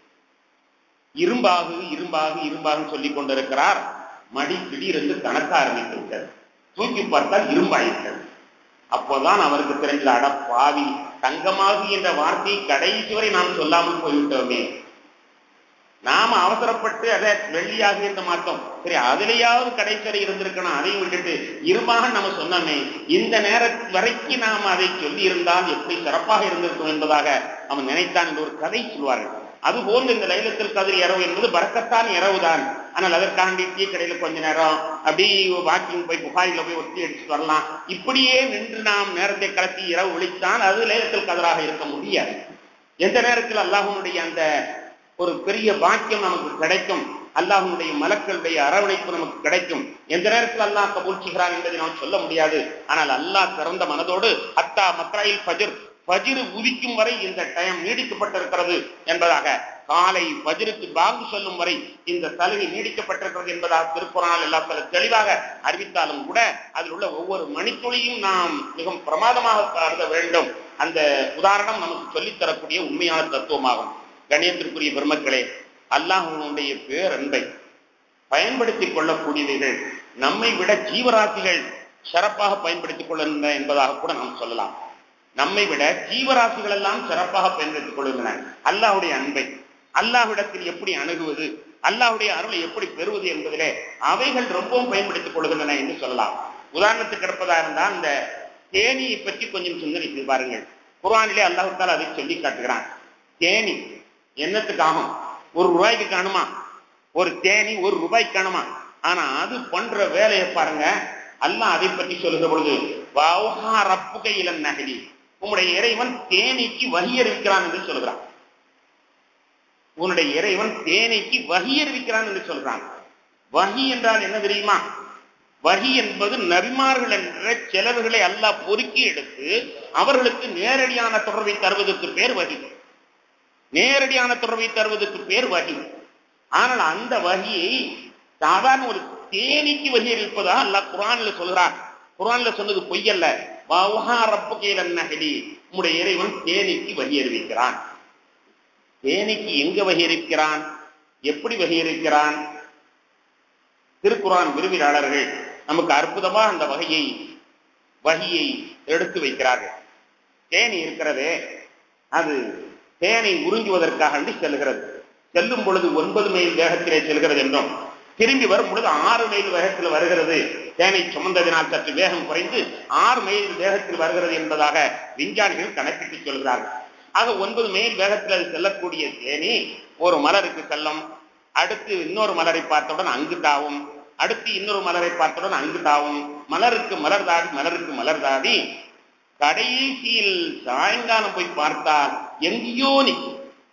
இரும்பாகு இரும்பாகு இரும்பாகு சொல்லிக் கொண்டிருக்கிறார் மடி திடீரென்று கணக்க ஆரம்பித்து விட்டது தூக்கி பார்த்தால் இரும்பாயிருக்கிறது அப்போதான் அவருக்கு தெரிஞ்சது அட பாவி தங்கமாகு என்ற வார்த்தையை கடைசி வரை நாம் சொல்லாமல் போய்விட்டோமே நாம அவசரப்பட்டு அதை வெள்ளியாக என்று மாட்டோம் சரி அதுலயாவது கடைசி வரை இருந்திருக்கணும் அதையும் விட்டுட்டு இருமாக நம்ம சொன்னோமே இந்த நேர வரைக்கும் நாம் அதை சொல்லி இருந்தால் எப்படி சிறப்பாக இருந்திருக்கும் என்பதாக அவன் நினைத்தான் என்று ஒரு கதை சொல்வார்கள் அதுபோன்று இந்த லைலத்தில் கதிர் இரவு என்பது பறக்கத்தான் இரவு தான் ஆனால் அதற்காண்டி டீ கடையில கொஞ்ச நேரம் அப்படி வாக்கிங் போய் புகாரில போய் ஒத்தி அடிச்சுட்டு வரலாம் இப்படியே நின்று நாம் நேரத்தை கடத்தி இரவு விழித்தான் அது லைலத்தில் கதிராக இருக்க முடியாது எந்த நேரத்தில் அல்லாஹனுடைய அந்த ஒரு பெரிய பாக்கியம் நமக்கு கிடைக்கும் அல்லாஹனுடைய மலக்களுடைய அரவணைப்பு நமக்கு கிடைக்கும் எந்த நேரத்தில் அல்லாஹ் கபூல் செய்கிறார் என்பதை நாம் சொல்ல முடியாது ஆனால் அல்லாஹ் சிறந்த மனதோடு அத்தா மத்ராயில் ஃபஜர் பஜிரு உதிக்கும் வரை இந்த டைம் நீடிக்கப்பட்டிருக்கிறது என்பதாக காலை பஜிருக்கு பாங்கு சொல்லும் வரை இந்த சலுகை நீடிக்கப்பட்டிருக்கிறது என்பதாக திருக்குறான் எல்லா தெளிவாக அறிவித்தாலும் கூட அதில் உள்ள ஒவ்வொரு மணித்துளியும் நாம் மிகவும் பிரமாதமாக கருத வேண்டும் அந்த உதாரணம் நமக்கு சொல்லித்தரக்கூடிய உண்மையான தத்துவமாகும் கணியத்திற்குரிய பெருமக்களே அல்லாஹனுடைய பேரன்பை பயன்படுத்திக் கொள்ளக்கூடியவைகள் நம்மை விட ஜீவராசிகள் சிறப்பாக பயன்படுத்திக் கொள்கின்றன என்பதாக கூட நாம் சொல்லலாம் நம்மை விட ஜீவராசிகள் எல்லாம் சிறப்பாக பயன்படுத்திக் கொள்கின்றன அல்லாஹுடைய அன்பை அல்லாஹ்விடத்தில் எப்படி அணுகுவது அல்லாஹுடைய அருளை எப்படி பெறுவது என்பதிலே அவைகள் ரொம்பவும் பயன்படுத்திக் கொள்கின்றன என்று சொல்லலாம் உதாரணத்துக்கு கிடப்பதா இருந்தால் இந்த தேனியை பற்றி கொஞ்சம் சிந்தனை செய்து பாருங்கள் குர்ஆனிலே அல்லாஹால அதை சொல்லி காட்டுகிறான் தேனி என்னத்துக்கு ஆகும் ஒரு ரூபாய்க்கு காணுமா ஒரு தேனி ஒரு ரூபாய்க்கு காணுமா ஆனா அது பண்ற வேலையை பாருங்க அல்லாஹ் அதை பற்றி சொல்லுகிற பொழுது வௌஹா ரப்புக இலன் நகலி உம்முடைய இறைவன் தேனீக்கு வகியறிவிக்கிறான் என்று சொல்கிறான் உன்னுடைய இறைவன் தேனீக்கு வகியறிவிக்கிறான் என்று சொல்றான் வகி என்றால் என்ன தெரியுமா வகி என்பது நபிமார்கள் என்ற சிலர்களை அல்லாஹ் பொறுக்கி எடுத்து அவர்களுக்கு நேரடியான தொடர்பை தருவதற்கு பேர் வகி நேரடியான தொடர்பை தருவதற்கு பேர் வகி ஆனால் அந்த வகியை சாதாரண ஒரு தேனிக்கு வகி இருப்பதா அல்ல குரான்ல சொல்கிறான் குரான்ல சொன்னது பொய்யல்ல வௌஹா ரப்புகையில நகலி உம்முடைய இறைவன் தேனிக்கு வகி அறிவிக்கிறான் தேனிக்கு எங்க வகி அறிவிக்கிறான் எப்படி வகி அறிவிக்கிறான் திருக்குரான் விரும்பியாளர்கள் நமக்கு அற்புதமா அந்த வகையை வகியை எடுத்து வைக்கிறார்கள் தேனி இருக்கிறதே அது தேனை உறிஞ்சுவதற்காக வேண்டி செல்கிறது செல்லும் பொழுது ஒன்பது மைல் வேகத்திலே செல்கிறது என்றும் திரும்பி வரும் பொழுது ஆறு மைல் வேகத்தில் வருகிறது தேனை சுமந்ததினால் சற்று வேகம் குறைந்து ஆறு மைல் வேகத்தில் வருகிறது என்பதாக விஞ்ஞானிகள் கணக்கிட்டு சொல்கிறார்கள் ஆக ஒன்பது மைல் வேகத்தில் அது செல்லக்கூடிய தேனி ஒரு மலருக்கு செல்லும் அடுத்து இன்னொரு மலரை பார்த்தவுடன் அங்கு தாவும் அடுத்து இன்னொரு மலரை பார்த்தவுடன் அங்கு தாவும் மலருக்கு மலர் தாவி மலருக்கு மலர் தாவி கடைசியில் சாயங்காலம் போய் பார்த்தால் எங்கேயோ நிற்கும்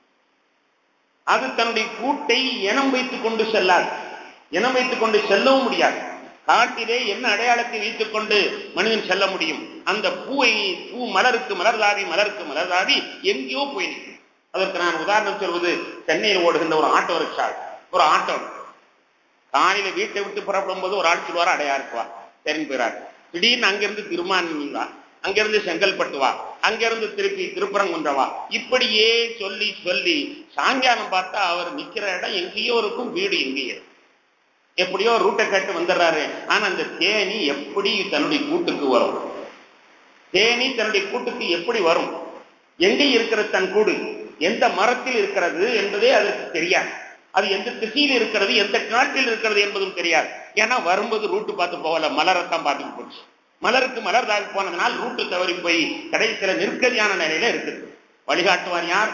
அது தன்னுடைய கூட்டை இனம் வைத்துக் கொண்டு செல்லாது இனம் வைத்துக் கொண்டு செல்லவும் முடியாது காட்டிலே என்ன அடையாளத்தை வைத்துக் கொண்டு மனிதன் செல்ல முடியும் அந்த பூவை பூ மலருக்கு மலர் தாவி மலருக்கு மலர் தாவி எங்கேயோ போய் நிற்கும் அதற்கு நான் உதாரணம் சொல்வது சென்னையில் ஓடுகின்ற ஒரு ஆட்டோ ரிக்ஷா ஒரு ஆட்டோ காலையில வீட்டை விட்டு புறப்படும் போது ஒரு ஆள் சொல்லுவார் அடையா இருக்குவா தெரிஞ்சு போயிறாரு திடீர்னு அங்கிருந்து திருமான்வா அங்கிருந்து செங்கல்பட்டு வா அங்கிருந்து திருப்பி திருப்பரங்குன்றவா இப்படியே சொல்லி சொல்லி சாயங்காலம் பார்த்தா அவர் நிக்கிற இடம் எங்கேயோ இருக்கும் வீடு எங்கேயோ எப்படியோ ரூட்டை கட்டு வந்துடுறாரு ஆனா அந்த தேனி எப்படி தன்னுடைய கூட்டுக்கு வரும் தேனி தன்னுடைய கூட்டுக்கு எப்படி வரும் எங்கே இருக்கிறது தன் கூடு எந்த மரத்தில் இருக்கிறது என்பதே அதற்கு தெரியாது அது எந்த திசையில் இருக்கிறது எந்த காட்டில் இருக்கிறது என்பதும் தெரியாது ஏன்னா வரும்போது ரூட்டு பார்த்து போகல மலரைத்தான் பார்த்துட்டு போச்சு மலருக்கு மலர் தாவி போனதுனால் ரூட்டு தவறி போய் கடைசியில நெருக்கடியான நிலையில இருக்குது வழிகாட்டுவார் யார்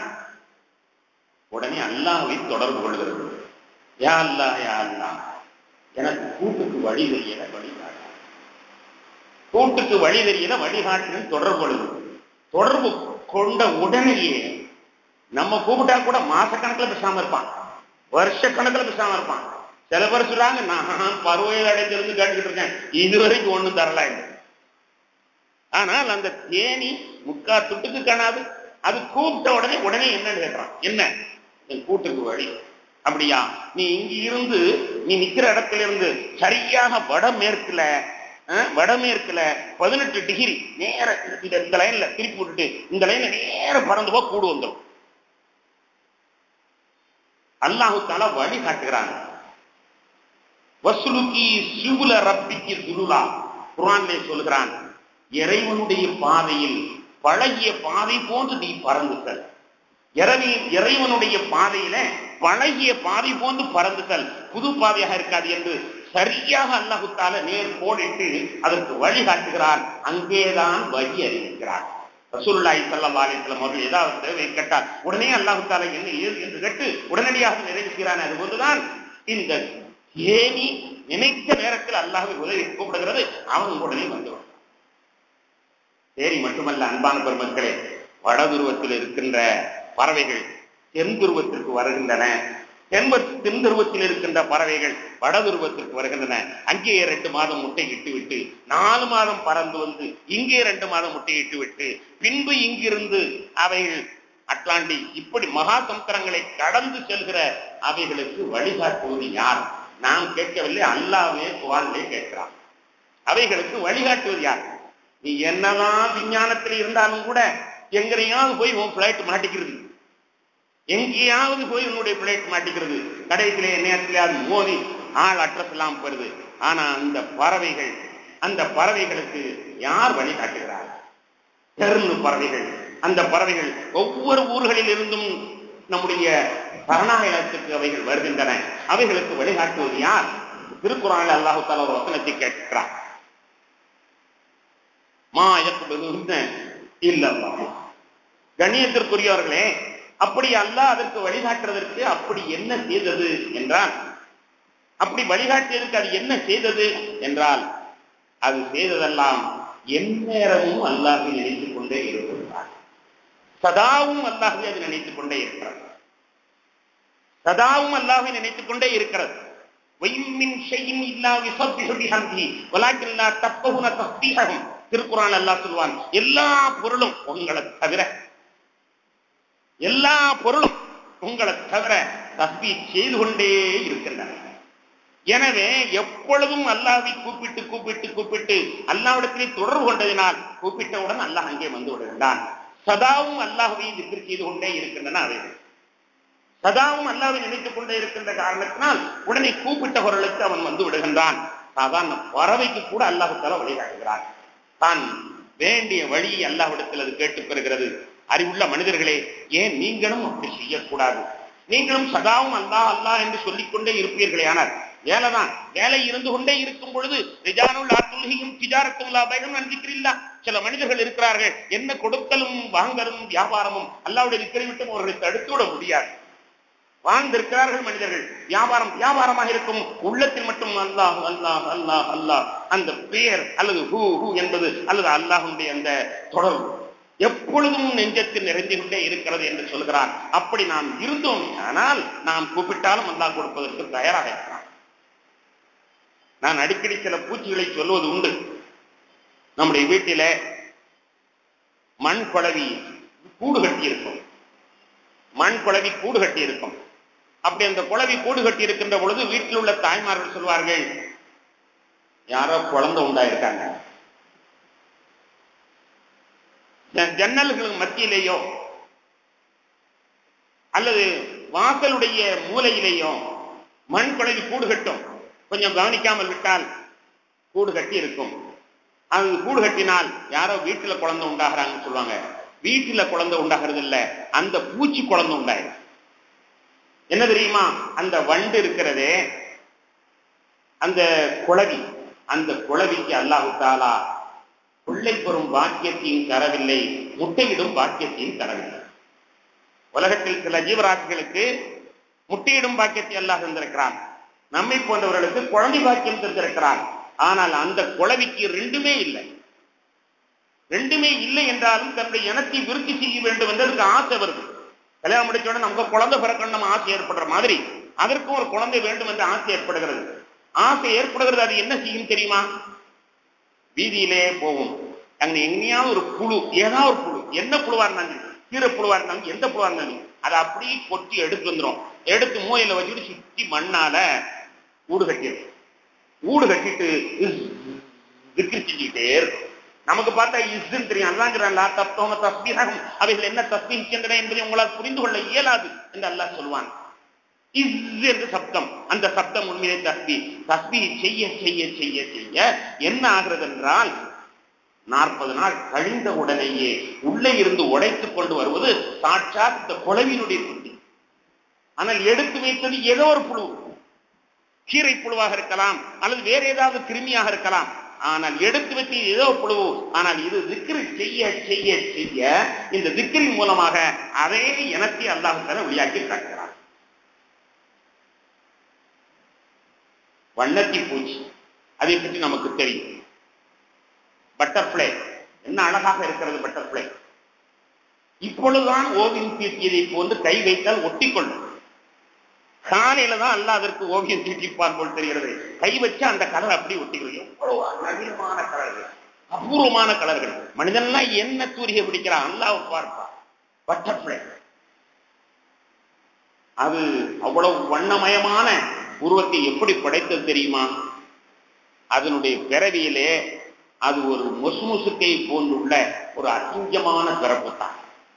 உடனே அல்லாஹை தொடர்பு கொள்கிறது யா அல்லா யா அல்லா எனக்கு கூட்டுக்கு வழி தெரியல வழிகாட்டு கூட்டுக்கு வழி தெரியல வழிகாட்டுன்னு தொடர்பு கொள்ளுது தொடர்பு கொண்ட உடனேயே நம்ம கூப்பிட்டா கூட மாசக்கணக்கில் பேசாம இருப்பான் வருஷ கணக்கில் பேசாம இருப்பான் சில பேர் சொல்றாங்க நான் பருவயது அடைந்திருந்து கேட்டுக்கிட்டு இருக்கேன் இதுவரைக்கும் ஒண்ணும் தரல என்று ஆனால் அந்த தேனி முக்கா துட்டுக்கு காணாது அது கூப்பிட்ட உடனே உடனே என்னன்னு கேட்கிறான் என்ன என் கூட்டுக்கு வழி அப்படியா நீ இங்க இருந்து நீ நிக்கிற இடத்துல இருந்து சரியாக வடமேற்குல வடமேற்குல பதினெட்டு டிகிரி நேர இந்த இந்த லைன்ல திருப்பி விட்டுட்டு இந்த லைன்ல நேர பறந்து போ கூடு வந்துடும் அல்லாஹு தாலா வழி காட்டுகிறான் வசுலுக்கி சுகுல ரப்பிக்கு துருளா குரான்லே சொல்கிறான் இறைவனுடைய பாதையில் பழகிய பாதை போன்று நீ பறந்துகள் இரவி இறைவனுடைய பாதையில பழகிய பாதை போன்று பறந்துகள் புது பாதையாக இருக்காது என்று சரியாக அல்லாஹுத்தால நேர் கோடிட்டு அதற்கு வழி காட்டுகிறான் அங்கேதான் வழி அறிவிக்கிறார் ரசூல்லாய் சல்லா அலிஸ்லாம் அவர்கள் ஏதாவது தேவை கேட்டால் உடனே அல்லாஹுத்தால என்ன ஏது என்று கேட்டு உடனடியாக நிறைவேற்றுகிறான் அது போதுதான் இந்த ஏனி நினைத்த நேரத்தில் அல்லாஹை உதவி கூப்பிடுகிறது அவன் உடனே வந்துவிடும் தேரி மட்டுமல்ல அன்பான பெருமக்களே வடதுருவத்தில் இருக்கின்ற பறவைகள் தென் துருவத்திற்கு வருகின்றன தென்ப தென் துருவத்தில் இருக்கின்ற பறவைகள் வட துருவத்திற்கு வருகின்றன அங்கே ரெண்டு மாதம் முட்டையிட்டு விட்டு நாலு மாதம் பறந்து வந்து இங்கே ரெண்டு மாதம் முட்டையிட்டு விட்டு பின்பு இங்கிருந்து அவைகள் அட்லாண்டி இப்படி மகா சமுத்திரங்களை கடந்து செல்கிற அவைகளுக்கு வழிகாட்டுவது யார் நாம் கேட்கவில்லை அல்லாவே குவானிலே கேட்கிறான் அவைகளுக்கு வழிகாட்டுவது யார் நீ என்னதான் விஞ்ஞானத்தில் இருந்தாலும் கூட எங்கேயாவது போய் உன் பிளைட் மாட்டிக்கிறது எங்கேயாவது போய் உன்னுடைய பிளேட் மாட்டிக்கிறது கடைசியிலே நேரத்திலேயாவது மோதி ஆள் அட்ரஸ் எல்லாம் போயிருது ஆனா அந்த பறவைகள் அந்த பறவைகளுக்கு யார் வழி காட்டுகிறார் தெருன்னு பறவைகள் அந்த பறவைகள் ஒவ்வொரு ஊர்களில் இருந்தும் நம்முடைய சரணாலயத்துக்கு அவைகள் வருகின்றன அவைகளுக்கு வழிகாட்டுவது யார் திருக்குறானில் அல்லாஹு தாலா ஒரு வசனத்தை கேட்கிறார் மாயக்கு இல்லல்லா கண்ணியத்திற்குரியவர்களே அப்படி அல்லாஹ் அதற்கு வழிகாட்டுறதற்கு அப்படி என்ன செய்தது என்றால் அப்படி வழிகாட்டியதற்கு அது என்ன செய்தது என்றால் அது செய்ததெல்லாம் எந்நேரமும் அல்லாஹை நினைத்துக் கொண்டே இருக்கிறார் சதாவும் அல்லாஹை அது நினைத்துக் கொண்டே இருக்கிறது சதாவும் அல்லாஹை நினைத்துக் கொண்டே இருக்கிறது வைமின் ஷையின் இல்லா விசப்பிஹு பிஹம்தி வலாக்கின் லா தஃபஹுன தஸ்பீஹஹும் திருக்குர்ஆன் அல்லாஹ் சொல்வான் எல்லா பொருளும் உங்களை தவிர எல்லா பொருளும் உங்களை தவிர தஸ்பீ செய்து கொண்டே இருக்கின்றன எனவே எப்பொழுதும் அல்லாவை கூப்பிட்டு கூப்பிட்டு கூப்பிட்டு அல்லாவிடத்திலே தொடர்பு கொண்டதினால் கூப்பிட்டவுடன் அல்லாஹ் அங்கே வந்து விடுகின்றான் சதாவும் அல்லாஹுவை திக்ர் செய்து கொண்டே இருக்கின்றன அவைகள் சதாவும் அல்லாவை நினைத்துக் கொண்டே இருக்கின்ற காரணத்தினால் உடனே கூப்பிட்ட குரலுக்கு அவன் வந்து விடுகின்றான் சாதாரண பறவைக்கு கூட அல்லாஹுத்தால வழிகாட்டுகிறான் தான் வேண்டிய வழி அல்லாஹ்விடத்தில் அது கேட்டுப் பெறுகிறது அறிவுள்ள மனிதர்களே ஏன் நீங்களும் அப்படி செய்யக்கூடாது நீங்களும் சதாவும் அல்லாஹ் அல்லாஹ் என்று சொல்லிக்கொண்டே இருப்பீர்களே ஆனால் வேலைதான் வேலை இருந்து கொண்டே இருக்கும் பொழுது ரிஜானுல் ஆத்துல்கியும் திஜாரத்தும் லாபகம் நன்றிக்கிறீங்களா சில மனிதர்கள் இருக்கிறார்கள் என்ன கொடுக்கலும் வாங்கலும் வியாபாரமும் அல்லாவுடைய திக்கரை விட்டும் அவர்களை தடுத்து விட முடியாது வாழ்ந்திருக்கிறார்கள் மனிதர்கள் வியாபாரம் வியாபாரமாக இருக்கும் உள்ளத்தில் மட்டும் அல்லாஹ் அல்லாஹ் அல்லாஹ் அல்லாஹ் அந்த பெயர் அல்லது ஹூ ஹூ என்பது அல்லது அல்லாஹுடைய அந்த தொடர்பு எப்பொழுதும் நெஞ்சத்தில் நிறைந்து கொண்டே இருக்கிறது என்று சொல்கிறார் அப்படி நாம் இருந்தோம் ஆனால் நாம் கூப்பிட்டாலும் அல்லாஹ் கொடுப்பதற்கு தயாராக இருக்கிறான் நான் அடிக்கடி சில பூச்சிகளை சொல்வது உண்டு நம்முடைய வீட்டில மண் குழவி கூடு கட்டி இருக்கும் மண் குழவி கூடு கட்டி இருக்கும் அப்படி அந்த குழவி கூடு கட்டி இருக்கின்ற பொழுது வீட்டில் உள்ள தாய்மார்கள் சொல்வார்கள் யாரோ குழந்தை உண்டாயிருக்காங்க ஜன்னல்களுக்கு மத்தியிலேயோ அல்லது வாசலுடைய மூலையிலேயோ மண் குழவி கூடு கட்டும் கொஞ்சம் கவனிக்காமல் விட்டால் கூடு கட்டி இருக்கும் அது கூடு கட்டினால் யாரோ வீட்டுல குழந்தை உண்டாகிறாங்கன்னு சொல்லுவாங்க வீட்டுல குழந்தை உண்டாகிறது இல்ல அந்த பூச்சி குழந்தை உண்டாயிரும் என்ன தெரியுமா அந்த வண்டு இருக்கிறதே அந்த குளவி அந்த குளவிக்கு அல்லாஹு தாலா பிள்ளை பெறும் பாக்கியத்தையும் தரவில்லை முட்டையிடும் பாக்கியத்தையும் தரவில்லை உலகத்தில் சில ஜீவராசிகளுக்கு முட்டையிடும் பாக்கியத்தை அல்லாஹ் தந்திருக்கிறான் நம்மை போன்றவர்களுக்கு குழந்தை பாக்கியம் தந்திருக்கிறான் ஆனால் அந்த குழவிக்கு ரெண்டுமே இல்லை ரெண்டுமே இல்லை என்றாலும் தன்னுடைய இனத்தை விருத்தி செய்ய வேண்டும் என்று அதுக்கு ஆசை வருது கல்யாணம் முடிச்சோட நமக்கு குழந்தை பிறக்கணும் நம்ம ஆசை ஏற்படுற மாதிரி அதற்கும் ஒரு குழந்தை வேண்டும் என்ற ஆசை ஏற்படுகிறது ஆசை ஏற்படுகிறது அது என்ன செய்யும் தெரியுமா வீதியிலே போகும் அங்க எங்கேயாவது ஒரு புழு ஏதாவது ஒரு புழு என்ன புழுவா இருந்தாலும் கீரை புழுவா இருந்தாலும் எந்த புழுவா இருந்தாலும் அதை அப்படியே கொட்டி எடுத்து வந்துடும் எடுத்து மூலையில வச்சுட்டு சுத்தி மண்ணால ஊடு கட்டிடும் ஊடு கட்டிட்டு திக்கு செஞ்சுக்கிட்டே இருக்கும் நமக்கு பார்த்தா இஸ்ன்னு தெரியும் அல்லாங்கிறான்லா தப்தோம தஸ்பீகம் அவைகள் என்ன தஸ்பீகின்றன என்பதை உங்களால் புரிந்து கொள்ள இயலாது என்று அல்லாஹ் சொல்வான் இஸ் என்று சப்தம் அந்த சப்தம் உண்மையிலே தஸ்பி தஸ்பி செய்ய செய்ய செய்ய செய்ய என்ன ஆகிறது என்றால் நாற்பது நாள் கழிந்த உடனேயே உள்ளே இருந்து உடைத்துக் கொண்டு வருவது சாட்சாத் இந்த குழவினுடைய குட்டி ஆனால் எடுத்து வைத்தது ஏதோ ஒரு புழு கீரை புழுவாக இருக்கலாம் அல்லது வேற ஏதாவது கிருமியாக இருக்கலாம் ஆனால் எடுத்து வைத்து ஏதோ புழு ஆனால் இது திக்ரு செய்ய செய்ய செய்ய இந்த திக்ரின் மூலமாக அதே இனத்தை அல்லாஹுத்தால வெளியாக்கி காட்டுகிறார் வண்ணத்தி பூச்சி அதை பற்றி நமக்கு தெரியும் பட்டர்ஃப்ளை என்ன அழகாக இருக்கிறது பட்டர்ஃப்ளை இப்பொழுதுதான் ஓவியம் தீர்த்தியதை போன்று கை வைத்தால் ஒட்டிக்கொள்ளும் காலையில தான் அல்ல அதற்கு ஓவியம் தீட்டிப்பான் போல் தெரிகிறது கை வச்சு அந்த கலர் அப்படி ஒட்டிக்கிறோம் எவ்வளவு நவீனமான கலர்கள் அபூர்வமான கலர்கள் மனிதன்லாம் என்ன தூரிய பிடிக்கிறான் அல்லாஹ் பார்ப்பான் பட்டர்ஃபிளை அது அவ்வளவு வண்ணமயமான உருவத்தை எப்படி படைத்தது தெரியுமா அதனுடைய பிறவியிலே அது ஒரு முசுமுசுக்கை போன்றுள்ள ஒரு அசிங்கமான பிறப்பு தான்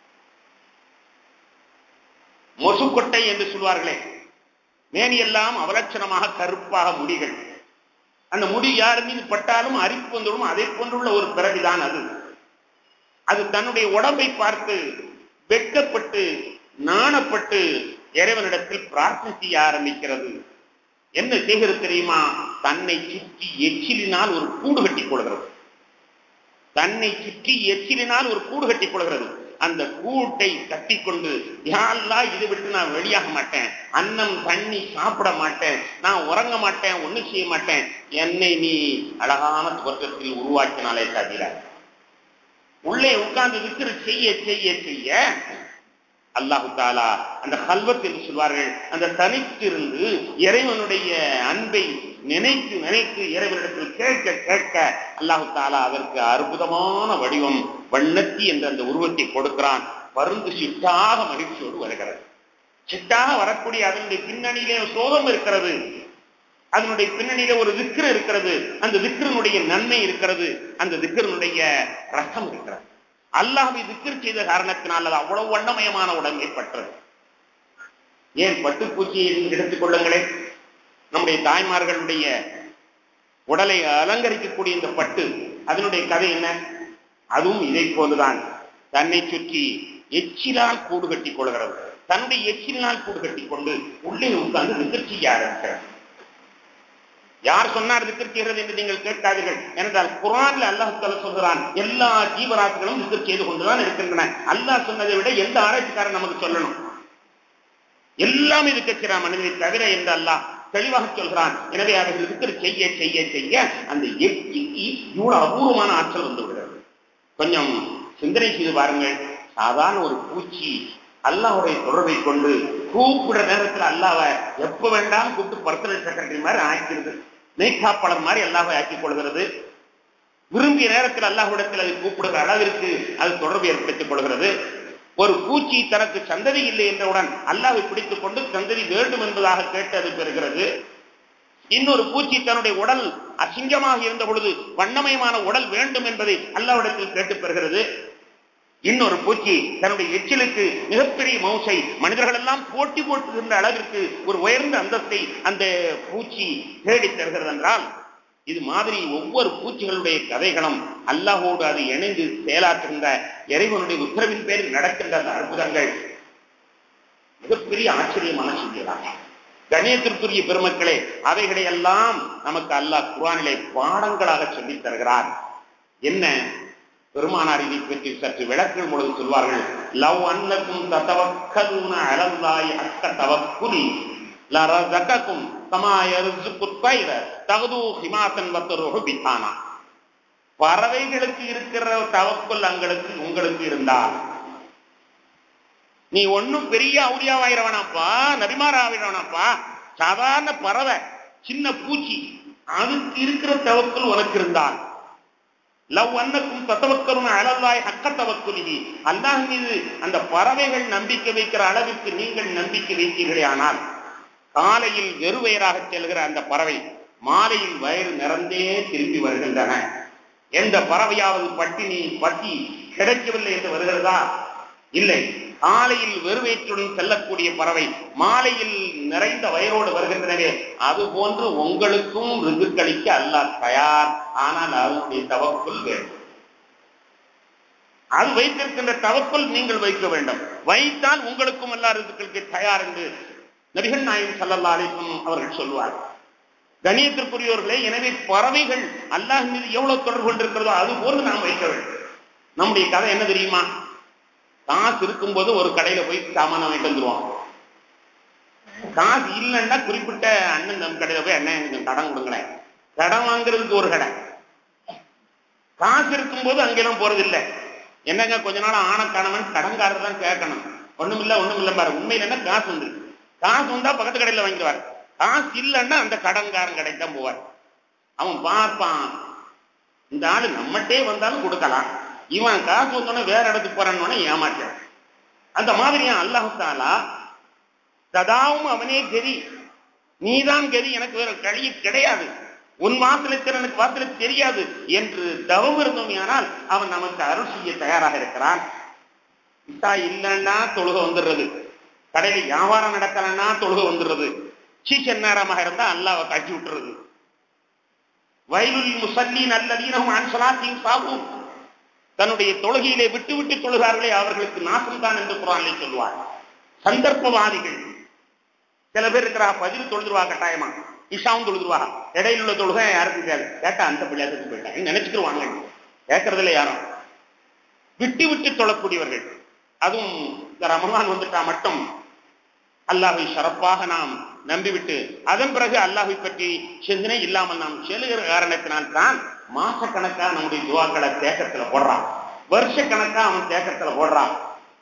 மொசுக்கொட்டை என்று சொல்வார்களே மேனியெல்லாம் அவலட்சணமாக கருப்பாக முடிகள் அந்த முடி யார் மீது பட்டாலும் அரிப்பு வந்துடும் அதை போன்றுள்ள ஒரு பிறவிதான் அது அது தன்னுடைய உடம்பை பார்த்து வெட்கப்பட்டு நாணப்பட்டு இறைவனிடத்தில் பிரார்த்தனை செய்ய ஆரம்பிக்கிறது என்ன செய்கிறது தெரியுமா தன்னை சுற்றி எச்சிலினால் ஒரு கூடு கட்டிக் கொள்கிறது தன்னை சுற்றி எச்சிலினால் ஒரு கூடு கட்டிக் கொள்கிறது அந்த கூட்டை கட்டிக்கொண்டு யாரெல்லாம் இது விட்டு நான் வெளியாக மாட்டேன் அன்னம் தண்ணி சாப்பிட மாட்டேன் நான் உறங்க மாட்டேன் ஒண்ணும் செய்ய மாட்டேன் என்னை நீ அழகான துவக்கத்தில் உருவாக்கினாலே தவிர உள்ளே உட்கார்ந்து விக்கிற செய்ய செய்ய செய்ய அல்லாஹு தாலா அந்த கல்வத் என்று சொல்வார்கள் அந்த தனித்திருந்து இறைவனுடைய அன்பை நினைத்து நினைத்து இறைவனிடத்தில் கேட்க கேட்க அல்லாஹு தாலா அதற்கு அற்புதமான வடிவம் வண்ணத்தி என்ற அந்த உருவத்தை கொடுக்கிறான் பருந்து சிட்டாக மகிழ்ச்சியோடு வருகிறது சிட்டாக வரக்கூடிய அதனுடைய பின்னணியிலே சோகம் இருக்கிறது அதனுடைய பின்னணியில ஒரு திக்ரு இருக்கிறது அந்த திக்ரனுடைய நன்மை இருக்கிறது அந்த திக்ரனுடைய ரசம் இருக்கிறது அல்லாஹை திக்ர் செய்த காரணத்தினால் அது அவ்வளவு வண்ணமயமான உடம்பை பற்றது ஏன் பட்டுப்பூச்சியை எடுத்துக் கொள்ளுங்களேன் நம்முடைய தாய்மார்களுடைய உடலை அலங்கரிக்கக்கூடிய இந்த பட்டு அதனுடைய கதை என்ன அதுவும் இதை போன்றுதான் தன்னை சுற்றி எச்சிலால் கூடு கட்டிக் கொள்கிறது தன்னுடைய எச்சிலினால் கூடு கட்டிக் கொண்டு உள்ளே உட்கார்ந்து திக்கர் செய்ய ஆரம்பிக்கிறது யார் சொன்னார் திக்கர் செய்கிறது என்று நீங்கள் கேட்காதீர்கள் என்றால் குரான்ல அல்லாஹால சொல்கிறான் எல்லா ஜீவராசிகளும் திக்கர் செய்து கொண்டுதான் இருக்கின்றன அல்லாஹ் சொன்னதை விட எந்த ஆராய்ச்சிக்காரன் நமக்கு சொல்லணும் எல்லாமே திக்கர் செய்யறான் மனிதனை தவிர என்று அல்லாஹ் தெளிவாக சொல்கிறான் எனவே அவர்கள் திக்கர் செய்ய செய்ய செய்ய அந்த எச்சிக்கு இவ்வளவு அபூர்வமான ஆற்றல் வந்து விடுகிறது கொஞ்சம் சிந்தனை செய்து பாருங்கள் சாதாரண ஒரு பூச்சி அல்லாவுடைய தொடர்பை கொண்டு கூப்பிடுற நேரத்தில் அல்லாவை எப்ப வேண்டாம் கூப்பிட்டு பர்சனல் செக்ரட்டரி மாதிரி ஆக்கிறது மேய்காப்பாளர் மாதிரி அல்லாவை ஆக்கிக் கொள்கிறது விரும்பிய நேரத்தில் அல்லாஹ்விடத்தில் அதை கூப்பிடுகிற அளவிற்கு அது தொடர்பு ஏற்படுத்திக் கொள்கிறது ஒரு பூச்சி தனக்கு சந்ததி இல்லை என்றவுடன் அல்லாவை பிடித்துக் கொண்டு சந்ததி வேண்டும் என்பதாக கேட்டு அது பெறுகிறது இன்னொரு பூச்சி தன்னுடைய உடல் அசிங்கமாக இருந்த பொழுது வண்ணமயமான உடல் வேண்டும் என்பதை அல்லாவிடத்தில் கேட்டு பெறுகிறது இன்னொரு பூச்சி தன்னுடைய எச்சிலுக்கு மிகப்பெரிய மவுசை மனிதர்கள் எல்லாம் போட்டி போட்டுகின்ற அளவிற்கு ஒரு உயர்ந்த அந்தஸ்தை அந்த பூச்சி தேடி தருகிறது என்றால் இது மாதிரி ஒவ்வொரு பூச்சிகளுடைய கதைகளும் அல்லாஹோடு அது இணைந்து செயலாற்றுகின்ற இறைவனுடைய உத்தரவின் பேரில் நடக்கின்ற அந்த அற்புதங்கள் மிகப்பெரிய ஆச்சரியமான செய்திகளாக கணியத்திற்குரிய பெருமக்களே அவைகளை எல்லாம் நமக்கு அல்லாஹ் குரானிலே பாடங்களாக சொல்லித் தருகிறார் என்ன பெருமானார் இதை பற்றி சற்று விளக்கும் பொழுது சொல்வார்கள் லவ் அன்னக்கும் தத்தவக்கலூன அலல்லாய் அக்க தவக்குலி லரதகக்கும் கமா யர்சுக்கு தைர தகுது ஹிமாசன் வத்தருஹு பித்தானா பறவைகளுக்கு இருக்கிற தவக்குல் அங்களுக்கு உங்களுக்கு இருந்தால் நீ ஒன்னும் பெரிய அவுளியாவாயிரவனாப்பா நபிமாராவிடவனாப்பா சாதாரண பறவை சின்ன பூச்சி அதுக்கு இருக்கிற தவக்குல் உனக்கு இருந்தால் லவ் அன்னக்கும் தத்தவக்கரும் அழலாய் ஹக்க தவக்குலிகி அல்லாஹ் மீது அந்த பறவைகள் நம்பிக்கை வைக்கிற அளவிற்கு நீங்கள் நம்பிக்கை வைத்தீர்களே ஆனால் காலையில் வெறுவயராக செல்கிற அந்த பறவை மாலையில் வயிறு நிறந்தே திரும்பி வருகின்றன எந்த பறவையாவது பட்டினி பத்தி கிடைக்கவில்லை என்று வருகிறதா இல்லை காலையில் வெறுவேற்றுடன் செல்லக்கூடிய பறவை மாலையில் நிறைந்த வயரோடு வருகின்றனவே அது போன்று உங்களுக்கும் ரிதுக்களிக்க அல்லாஹ் தயார் ஆனால் அதனுடைய தவக்குள் வேண்டும் அது வைத்திருக்கின்ற தவக்குள் நீங்கள் வைக்க வேண்டும் வைத்தால் உங்களுக்கும் எல்லா ரிதுக்களுக்கு தயார் என்று நபிகள் நாயகம் சல்லல்லா அலிஸ்லம் அவர்கள் சொல்வார் கணியத்திற்குரியவர்களே எனவே பறவைகள் அல்லாஹ் மீது எவ்வளவு தொடர்பு கொண்டிருக்கிறதோ அது போன்று நாம் வைக்க வேண்டும் நம்முடைய கதை என்ன தெரியுமா காசு இருக்கும்போது ஒரு கடையில போய் சாமான வாங்கிட்டு வந்துருவோம் காசு இல்லைன்னா குறிப்பிட்ட அண்ணன் நம் கடையில போய் அண்ணன் எனக்கு கடன் கொடுங்களேன் கடன் வாங்குறதுக்கு ஒரு கடை காசு இருக்கும்போது அங்கெல்லாம் போறது இல்லை என்னங்க கொஞ்ச நாள் ஆன கணவன் கடன்காரர் தான் கேட்கணும் ஒண்ணும் இல்ல ஒண்ணும் இல்ல பாரு உண்மையில என்ன காசு உண்டு காசு வந்தா பக்கத்து கடையில வாங்கிடுவார் காசு இல்லைன்னா அந்த கடன்காரன் கடைக்கு தான் போவார் அவன் பார்ப்பான் இந்த ஆளு நம்மட்டே வந்தாலும் கொடுக்கலாம் இவன் காசு வந்தோடனே வேற இடத்துக்கு போறான்னு ஏமாற்றான் அந்த மாதிரியா அல்லாஹு தாலா சதாவும் அவனே கதி நீதான் கதி எனக்கு வேற கழி கிடையாது உன் வாசலத்தில் எனக்கு வாசல தெரியாது என்று தவம் இருந்தோமையானால் அவன் நமக்கு அருள் செய்ய தயாராக இருக்கிறான் இசா இல்லைன்னா தொழுக வந்துடுறது கடையில வியாபாரம் நடக்கலன்னா தொழுக வந்துடுறது சீசன் நேரமாக இருந்தா அல்லாவை காட்சி விட்டுறது வயலுல் முசல்லீன் அல்லதீனஹும் அன் ஸலாத்தின் சாஹூன் தன்னுடைய தொழுகையிலே விட்டு விட்டு தொழுகிறார்களே அவர்களுக்கு நாசம்தான் என்று குரானிலே சொல்வார் சந்தர்ப்பவாதிகள் சில பேர் இருக்கிறா பதில் தொழுதுருவா கட்டாயமா இஷாவும் தொழுதுருவா இடையில உள்ள தொழுகை யாருக்கும் தெரியாது கேட்டா அந்த பிள்ளையாருக்கு போயிட்டாங்க நினைச்சுக்கிருவாங்க கேட்கறதில்ல யாரும் விட்டு விட்டு தொழக்கூடியவர்கள் அதுவும் இந்த ரமலான் வந்துட்டா மட்டும் அல்லாஹை சிறப்பாக நாம் நம்பிவிட்டு அதன் பிறகு அல்லாஹை பற்றி சிந்தனை இல்லாமல் நாம் செல்லுகிற காரணத்தினால் தான் மாசக்கணக்கா நம்முடைய துவாக்களை தேக்கத்துல போடுறான் வருஷ கணக்கா அவன் தேக்கத்துல போடுறான்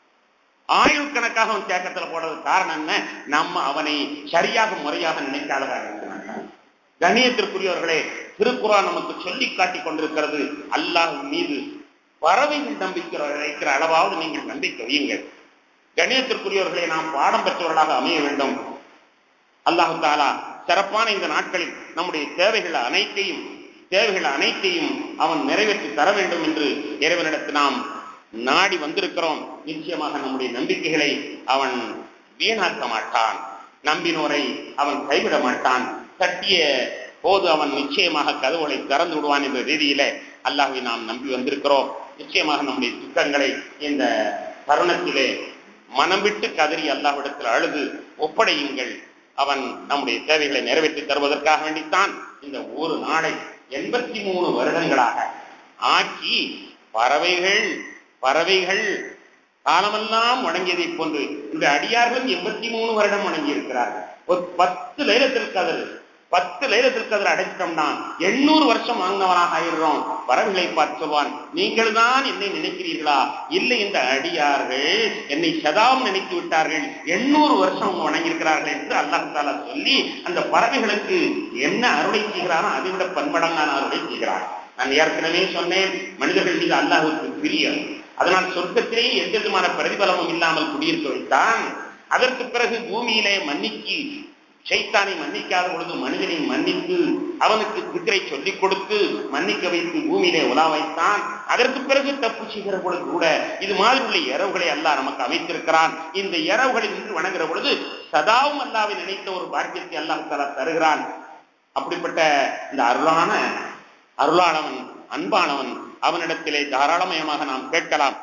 ஆயுள் கணக்காக அவன் தேக்கத்துல போடுறது காரணம் என்ன நம்ம அவனை சரியாக முறையாக நினைக்காத காரணத்தினால கண்ணியத்திற்குரியவர்களே திருக்குறான் நமக்கு சொல்லி காட்டி கொண்டிருக்கிறது அல்லாஹ் மீது பறவைகள் நம்பிக்கை வைக்கிற அளவாவது நீங்கள் நம்பிக்கை வையுங்கள் கணியத்திற்குரியவர்களை நாம் பாடம் பெற்றவர்களாக அமைய வேண்டும் அல்லாஹு தாலா சிறப்பான இந்த நாட்களில் நம்முடைய தேவைகள் அனைத்தையும் தேவைகள் அனைத்தையும் அவன் நிறைவேற்றி தர வேண்டும் என்று இறைவனிடத்து நாம் நாடி வந்திருக்கிறோம் நிச்சயமாக நம்முடைய நம்பிக்கைகளை அவன் வீணாக்க மாட்டான் நம்பினோரை அவன் கைவிட மாட்டான் கட்டிய போது அவன் நிச்சயமாக கதவுகளை திறந்து விடுவான் என்ற ரீதியில அல்லாஹை நாம் நம்பி வந்திருக்கிறோம் நிச்சயமாக நம்முடைய துக்கங்களை இந்த தருணத்திலே மனம் விட்டு கதறி அல்லாஹ்விடத்தில் அழுது ஒப்படையுங்கள் அவன் நம்முடைய தேவைகளை நிறைவேற்றி தருவதற்காக வேண்டித்தான் இந்த ஒரு நாளை எண்பத்தி மூணு வருடங்களாக ஆக்கி பறவைகள் பறவைகள் காலமெல்லாம் வணங்கியதை போன்று இந்த அடியார்களும் எண்பத்தி மூணு வருடம் வணங்கி இருக்கிறார்கள் ஒரு பத்து லைலத்தில் கதல் பத்து லைலத்தில் கதல் அடைச்சிட்டோம்னா எண்ணூறு வருஷம் வாங்கினவனாக ஆயிடுறோம் பறவைகளை பார்த்து சொல்வான் நீங்கள் தான் என்னை நினைக்கிறீர்களா இல்லை இந்த அடியார்கள் என்னை சதாம் நினைத்து விட்டார்கள் எண்ணூறு வருஷம் அவங்க வணங்கியிருக்கிறார்கள் என்று அல்லாஹ் தாலா சொல்லி அந்த பறவைகளுக்கு என்ன அருளை செய்கிறானோ அதை விட பன்மடங்கான அருளை செய்கிறான் நான் ஏற்கனவே சொன்னேன் மனிதர்கள் மீது அல்லாஹுக்கு பிரியம் அதனால் சொர்க்கத்திலேயே எந்த விதமான பிரதிபலமும் இல்லாமல் குடியிருக்க வைத்தான் அதற்கு பிறகு பூமியிலே மன்னிக்கு சைத்தானை மன்னிக்காத பொழுது மனிதனை மன்னித்து அவனுக்கு திக்கரை சொல்லிக் கொடுத்து மன்னிக்க வைத்து பூமியிலே உலா வைத்தான் அதற்கு பிறகு தப்பு செய்கிற பொழுது கூட இது மாதிரி உள்ள இரவுகளை அல்லாஹ் நமக்கு அமைத்திருக்கிறான் இந்த இரவுகளில் நின்று வணங்குற பொழுது சதாவும் அல்லாவை நினைத்த ஒரு பாக்கியத்தை அல்லாஹ் தலா தருகிறான் அப்படிப்பட்ட இந்த அருளான அருளானவன் அன்பானவன் அவனிடத்திலே தாராளமயமாக நாம் கேட்கலாம்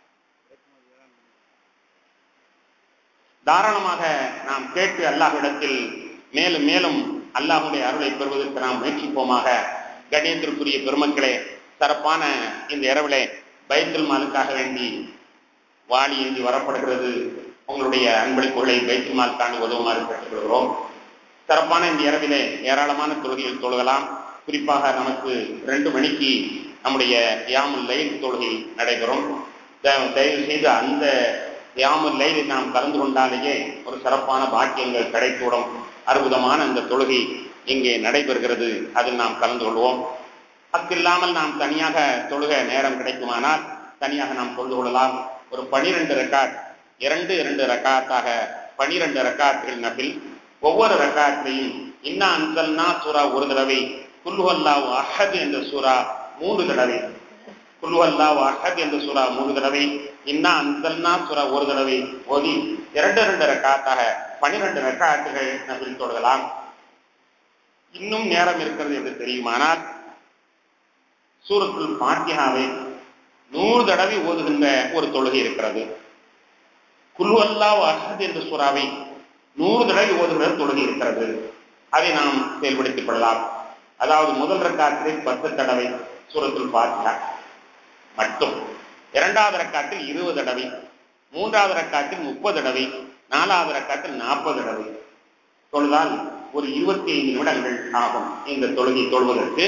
தாராளமாக நாம் கேட்டு அல்லாஹ்விடத்தில் மேலும் மேலும் அல்லாஹுடைய அருளை பெறுவதற்கு நாம் முயற்சிப்போமாக கண்ணியத்திற்குரிய பெருமக்களே சிறப்பான இந்த இரவிலே பைத்துல் மாலுக்காக வேண்டி வாளி ஏந்தி வரப்படுகிறது உங்களுடைய அன்பளிப்புகளை பைத்துல் மாலுக்காண்டு உதவுமாறு பெற்றுக்கொள்கிறோம் சிறப்பான இந்த இரவிலே ஏராளமான தொழுகையில் தொழுகலாம் குறிப்பாக நமக்கு ரெண்டு மணிக்கு நம்முடைய யாமுல் லைல் தொழுகை நடைபெறும் தயவு செய்து அந்த யாமுல் லைலில் நாம் கலந்து கொண்டாலேயே ஒரு சிறப்பான பாக்கியங்கள் கிடைக்கூடும் அற்புதமான அந்த தொழுகை இங்கே நடைபெறுகிறது அதில் நாம் கலந்து கொள்வோம் அக்கில்லாமல் நாம் தனியாக தொழுக நேரம் கிடைக்குமானால் தனியாக நாம் தொழுது கொள்ளலாம் ஒரு பனிரெண்டு ரெக்கார்ட் இரண்டு இரண்டு ரக்காத்தாக பனிரெண்டு ரக்காத்துகள் நபில் ஒவ்வொரு ரக்காத்திலையும் இன்னா அன்சல்னா சூறா ஒரு தடவை குல்ஹல்லாஹு அஹத் என்ற சூறா மூன்று தடவை குல்ஹல்லாஹு அஹத் என்ற சூறா மூன்று தடவை இன்னா அன்சல்னா சூறா ஒரு தடவை ஓதி இரண்டு இரண்டு ரக்காத்தாக பனிரெண்டு ரக்காத்துகள் நபில் தொடரலாம் இன்னும் நேரம் இருக்கிறது என்று தெரியுமானால் சூரத்துல் பாத்தியாவை நூறு தடவை ஓதுகின்ற ஒரு தொழுகை இருக்கிறது குல்வல்லாஹ் அஹத் என்ற சூறாவை நூறு தடவை ஓதுகிற தொழுகை இருக்கிறது அதை நாம் செயல்படுத்திக் கொள்ளலாம் அதாவது முதல் ரக்காத்திலே பத்து தடவை சூரத்துல் பாத்தியா மட்டும் இரண்டாவது ரக்காத்தில் இருபது தடவை மூன்றாவது ரக்காத்தில் முப்பது தடவை நாலாவது ரக்காத்தில் நாற்பது தடவை தொழுதால் ஒரு இருபத்தி ஐந்து நிமிடங்கள் ஆகும் இந்த தொழுகை தொழுவதற்கு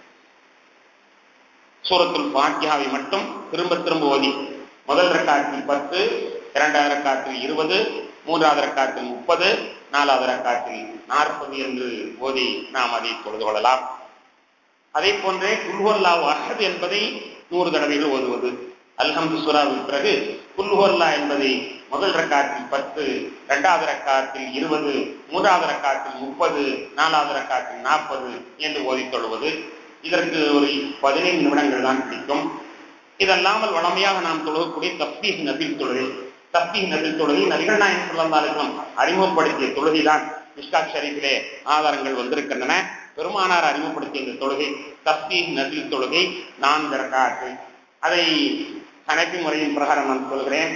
சூரத்துல் பாத்தியாவை மட்டும் திரும்ப திரும்ப ஓதி முதல் ரக்காத்தில் பத்து இரண்டாவது ரக்காத்தில் இருபது மூன்றாவது ரக்காத்தில் முப்பது நாலாவது ரக்காத்தில் நாற்பது என்று ஓதி நாம் அதை தொழுது கொள்ளலாம் அதே போன்றே குல்ஹல்லா அஹத் என்பதை நூறு தடவைகள் ஓதுவது அல்ஹம்து சுராவின் பிறகு குல்ஹல்லா என்பதை முதல் ரக்காத்தில் பத்து இரண்டாவது ரக்காத்தில் இருபது மூன்றாவது ரக்காத்தில் முப்பது நாலாவது ரக்காத்தில் நாற்பது என்று ஓதித் தொழுவது இதற்கு ஒரு பதினைந்து நிமிடங்கள் தான் பிடிக்கும் இதல்லாமல் வளமையாக நாம் தொழுகக்கூடிய தப்தீஹ் நபில் தொழுகை தப்தீஹ் நபில் தொழுகை நபிகள் நாயகம் சொல்லந்தாலும் அறிமுகப்படுத்திய தொழுகைதான் மிஷ்காத் ஷரீஃபிலே ஆதாரங்கள் வந்திருக்கின்றன பெருமானார் அறிமுகப்படுத்திய இந்த தொழுகை தப்தீஹ் நபில் தொழுகை நான்கு ரக்காத்து அதை கணக்கு முறையின் பிரகாரம் நான் சொல்கிறேன்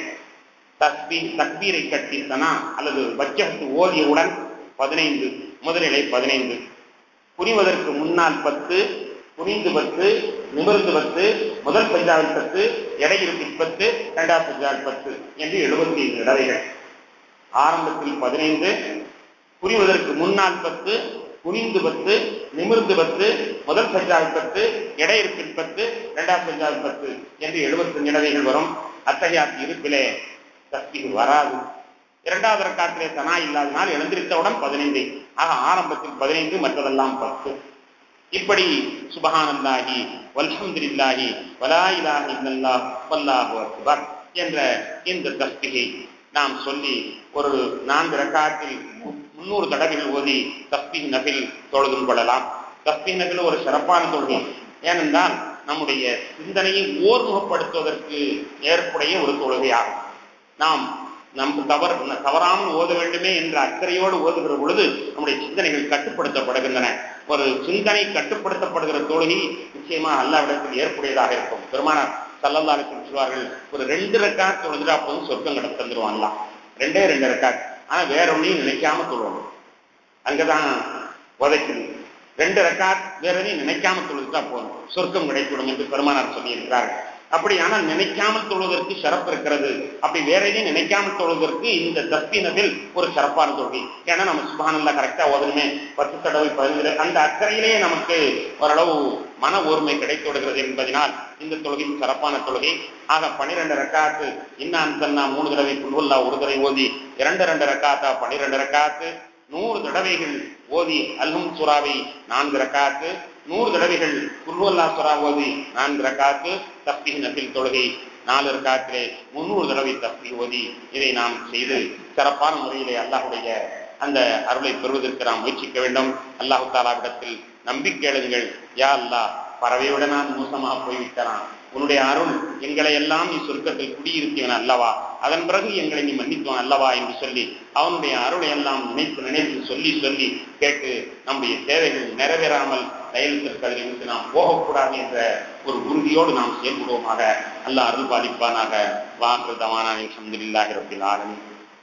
தஸ்பீ தக்பீரை கட்டித்தனா அல்லது வச்சகத்து ஓதியவுடன் பதினைந்து முதலிலை பதினைந்து புரிவதற்கு முன்னால் பத்து புரிந்து பத்து நிமிர்ந்து பத்து முதல் பஞ்சாவில் பத்து எடையிருப்பில் பத்து இரண்டாவது பஞ்சாவில் பத்து என்று எழுபத்தி ஐந்து தடவைகள் ஆரம்பத்தில் பதினைந்து புரிவதற்கு முன்னால் பத்து குனிந்து பத்து நிமிர்ந்து பத்து முதல் பஞ்சாவில் பத்து எடையிருப்பில் பத்து இரண்டாவது பஞ்சாவில் பத்து என்று எழுபத்தி தடவைகள் வரும் அத்தகையாத்து இருப்பிலே தஸ்பீஹ் வராது இரண்டாவது ரக்காத்திலே தனா இல்லாதனால் எழுந்திருத்தவுடன் பதினைந்து ஆக ஆரம்பத்தில் பதினைந்து மற்றதெல்லாம் பத்து இப்படி சுபஹானல்லாஹி வல்ஹம்துலில்லாஹி வலா இலாஹ இல்லல்லாஹ் வல்லாஹு அக்பர் என்ற இந்த தஸ்பிகை நாம் சொல்லி ஒரு நான்கு ரக்காத்தில் முன்னூறு தடவைகள் ஓதி தஸ்பிக் நபில் தொழுதும் கொள்ளலாம் தஸ்பிக் நபில் ஒரு சிறப்பான தொழுகை ஏனென்றால் நம்முடைய சிந்தனையை ஓர்முகப்படுத்துவதற்கு ஏற்புடைய ஒரு தொழுகையாகும் நாம் நம் தவறு தவறாமல் ஓத வேண்டுமே என்ற அக்கறையோடு ஓதுகிற பொழுது நம்முடைய சிந்தனைகள் கட்டுப்படுத்தப்படுகின்றன ஒரு சிந்தனை கட்டுப்படுத்தப்படுகிற தொழுகை நிச்சயமா அல்லாவிடத்தில் ஏற்புடையதாக இருக்கும் பெருமானார் சல்லல்லாருக்கு சொல்வார்கள் ஒரு ரெண்டு ரெக்காட் தொழுதுட்டா போதும் சொர்க்கம் கிட்ட தந்துருவாங்களாம் ரெண்டே ரெண்டு ரெக்காட் ஆனா வேற ஒன்றையும் நினைக்காம தொழுவணும் அங்கதான் உதைக்குது ரெண்டு ரெக்காட் வேற எதையும் நினைக்காம தொழுதுட்டா போதும் சொர்க்கம் கிடைக்கூடும் என்று பெருமானார் சொல்லியிருக்கிறார்கள் அப்படியானால் நினைக்காமல் தொழுவதற்கு சிறப்பு இருக்கிறது அப்படி வேற எதையும் நினைக்காமல் தொழுவதற்கு இந்த தஸ்பீனவில் ஒரு சிறப்பான தொழுகை ஏன்னா நம்ம சுபானல்லா கரெக்டா ஓதணுமே பத்து தடவை பதினஞ்சு அந்த அக்கறையிலேயே நமக்கு ஓரளவு மன ஓர்மை கிடைத்து விடுகிறது என்பதனால் இந்த தொழுகை சிறப்பான தொழுகை ஆக பனிரெண்டு ரக்காத்து இன்னான் தன்னா மூணு தடவை குல்லுல்லா ஒரு தடவை ஓதி இரண்டு ரெண்டு ரக்காத்தா பனிரெண்டு ரக்காத்து நூறு தடவைகள் ஓதி அல்ஹம் சுறாவை நான்கு ரக்காத்து நூறு தடவைகள் குல்வல்லா சுறா ஓதி நான்கு ரக்காத்து தப்தி நபில் தொழுகை நாலு ரக்காத்திலே முன்னூறு தடவை தப்தி ஓதி இதை நாம் செய்து சிறப்பான முறையிலே அல்லாஹுடைய அந்த அருளை பெறுவதற்கு நாம் முயற்சிக்க வேண்டும் அல்லாஹு தாலாவிடத்தில் நம்பிக்கேளுங்கள் யா அல்லாஹ் பறவையோட நான் மோசமாக போய்விட்டான் உன்னுடைய அருள் எங்களை எல்லாம் நீ சொர்க்கத்தில் குடியிருத்தியவன் அல்லவா அதன் பிறகு எங்களை நீ மன்னித்தவன் அல்லவா என்று சொல்லி அவனுடைய அருளை எல்லாம் நினைத்து நினைத்து சொல்லி சொல்லி கேட்டு நம்முடைய தேவைகள் நிறைவேறாமல் கையெழுத்திற்கு அதிலிருந்து நாம் போகக்கூடாது என்ற ஒரு உறுதியோடு நாம் செயல்படுவோமாக அல்லாஹ் அருள் பாலிப்பானாக வாக்கு தவானானி சந்தில்லாஹி ரபில் ஆலமீன்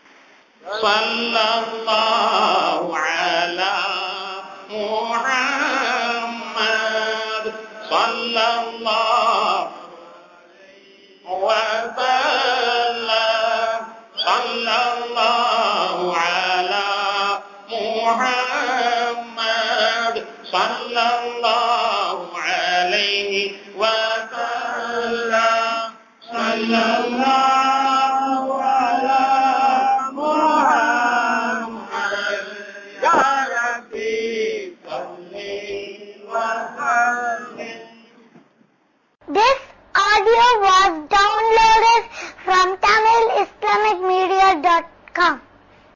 صلى الله على محمد صلى الله وسلم صلى الله على محمد صلى الله عليه وسلم صلى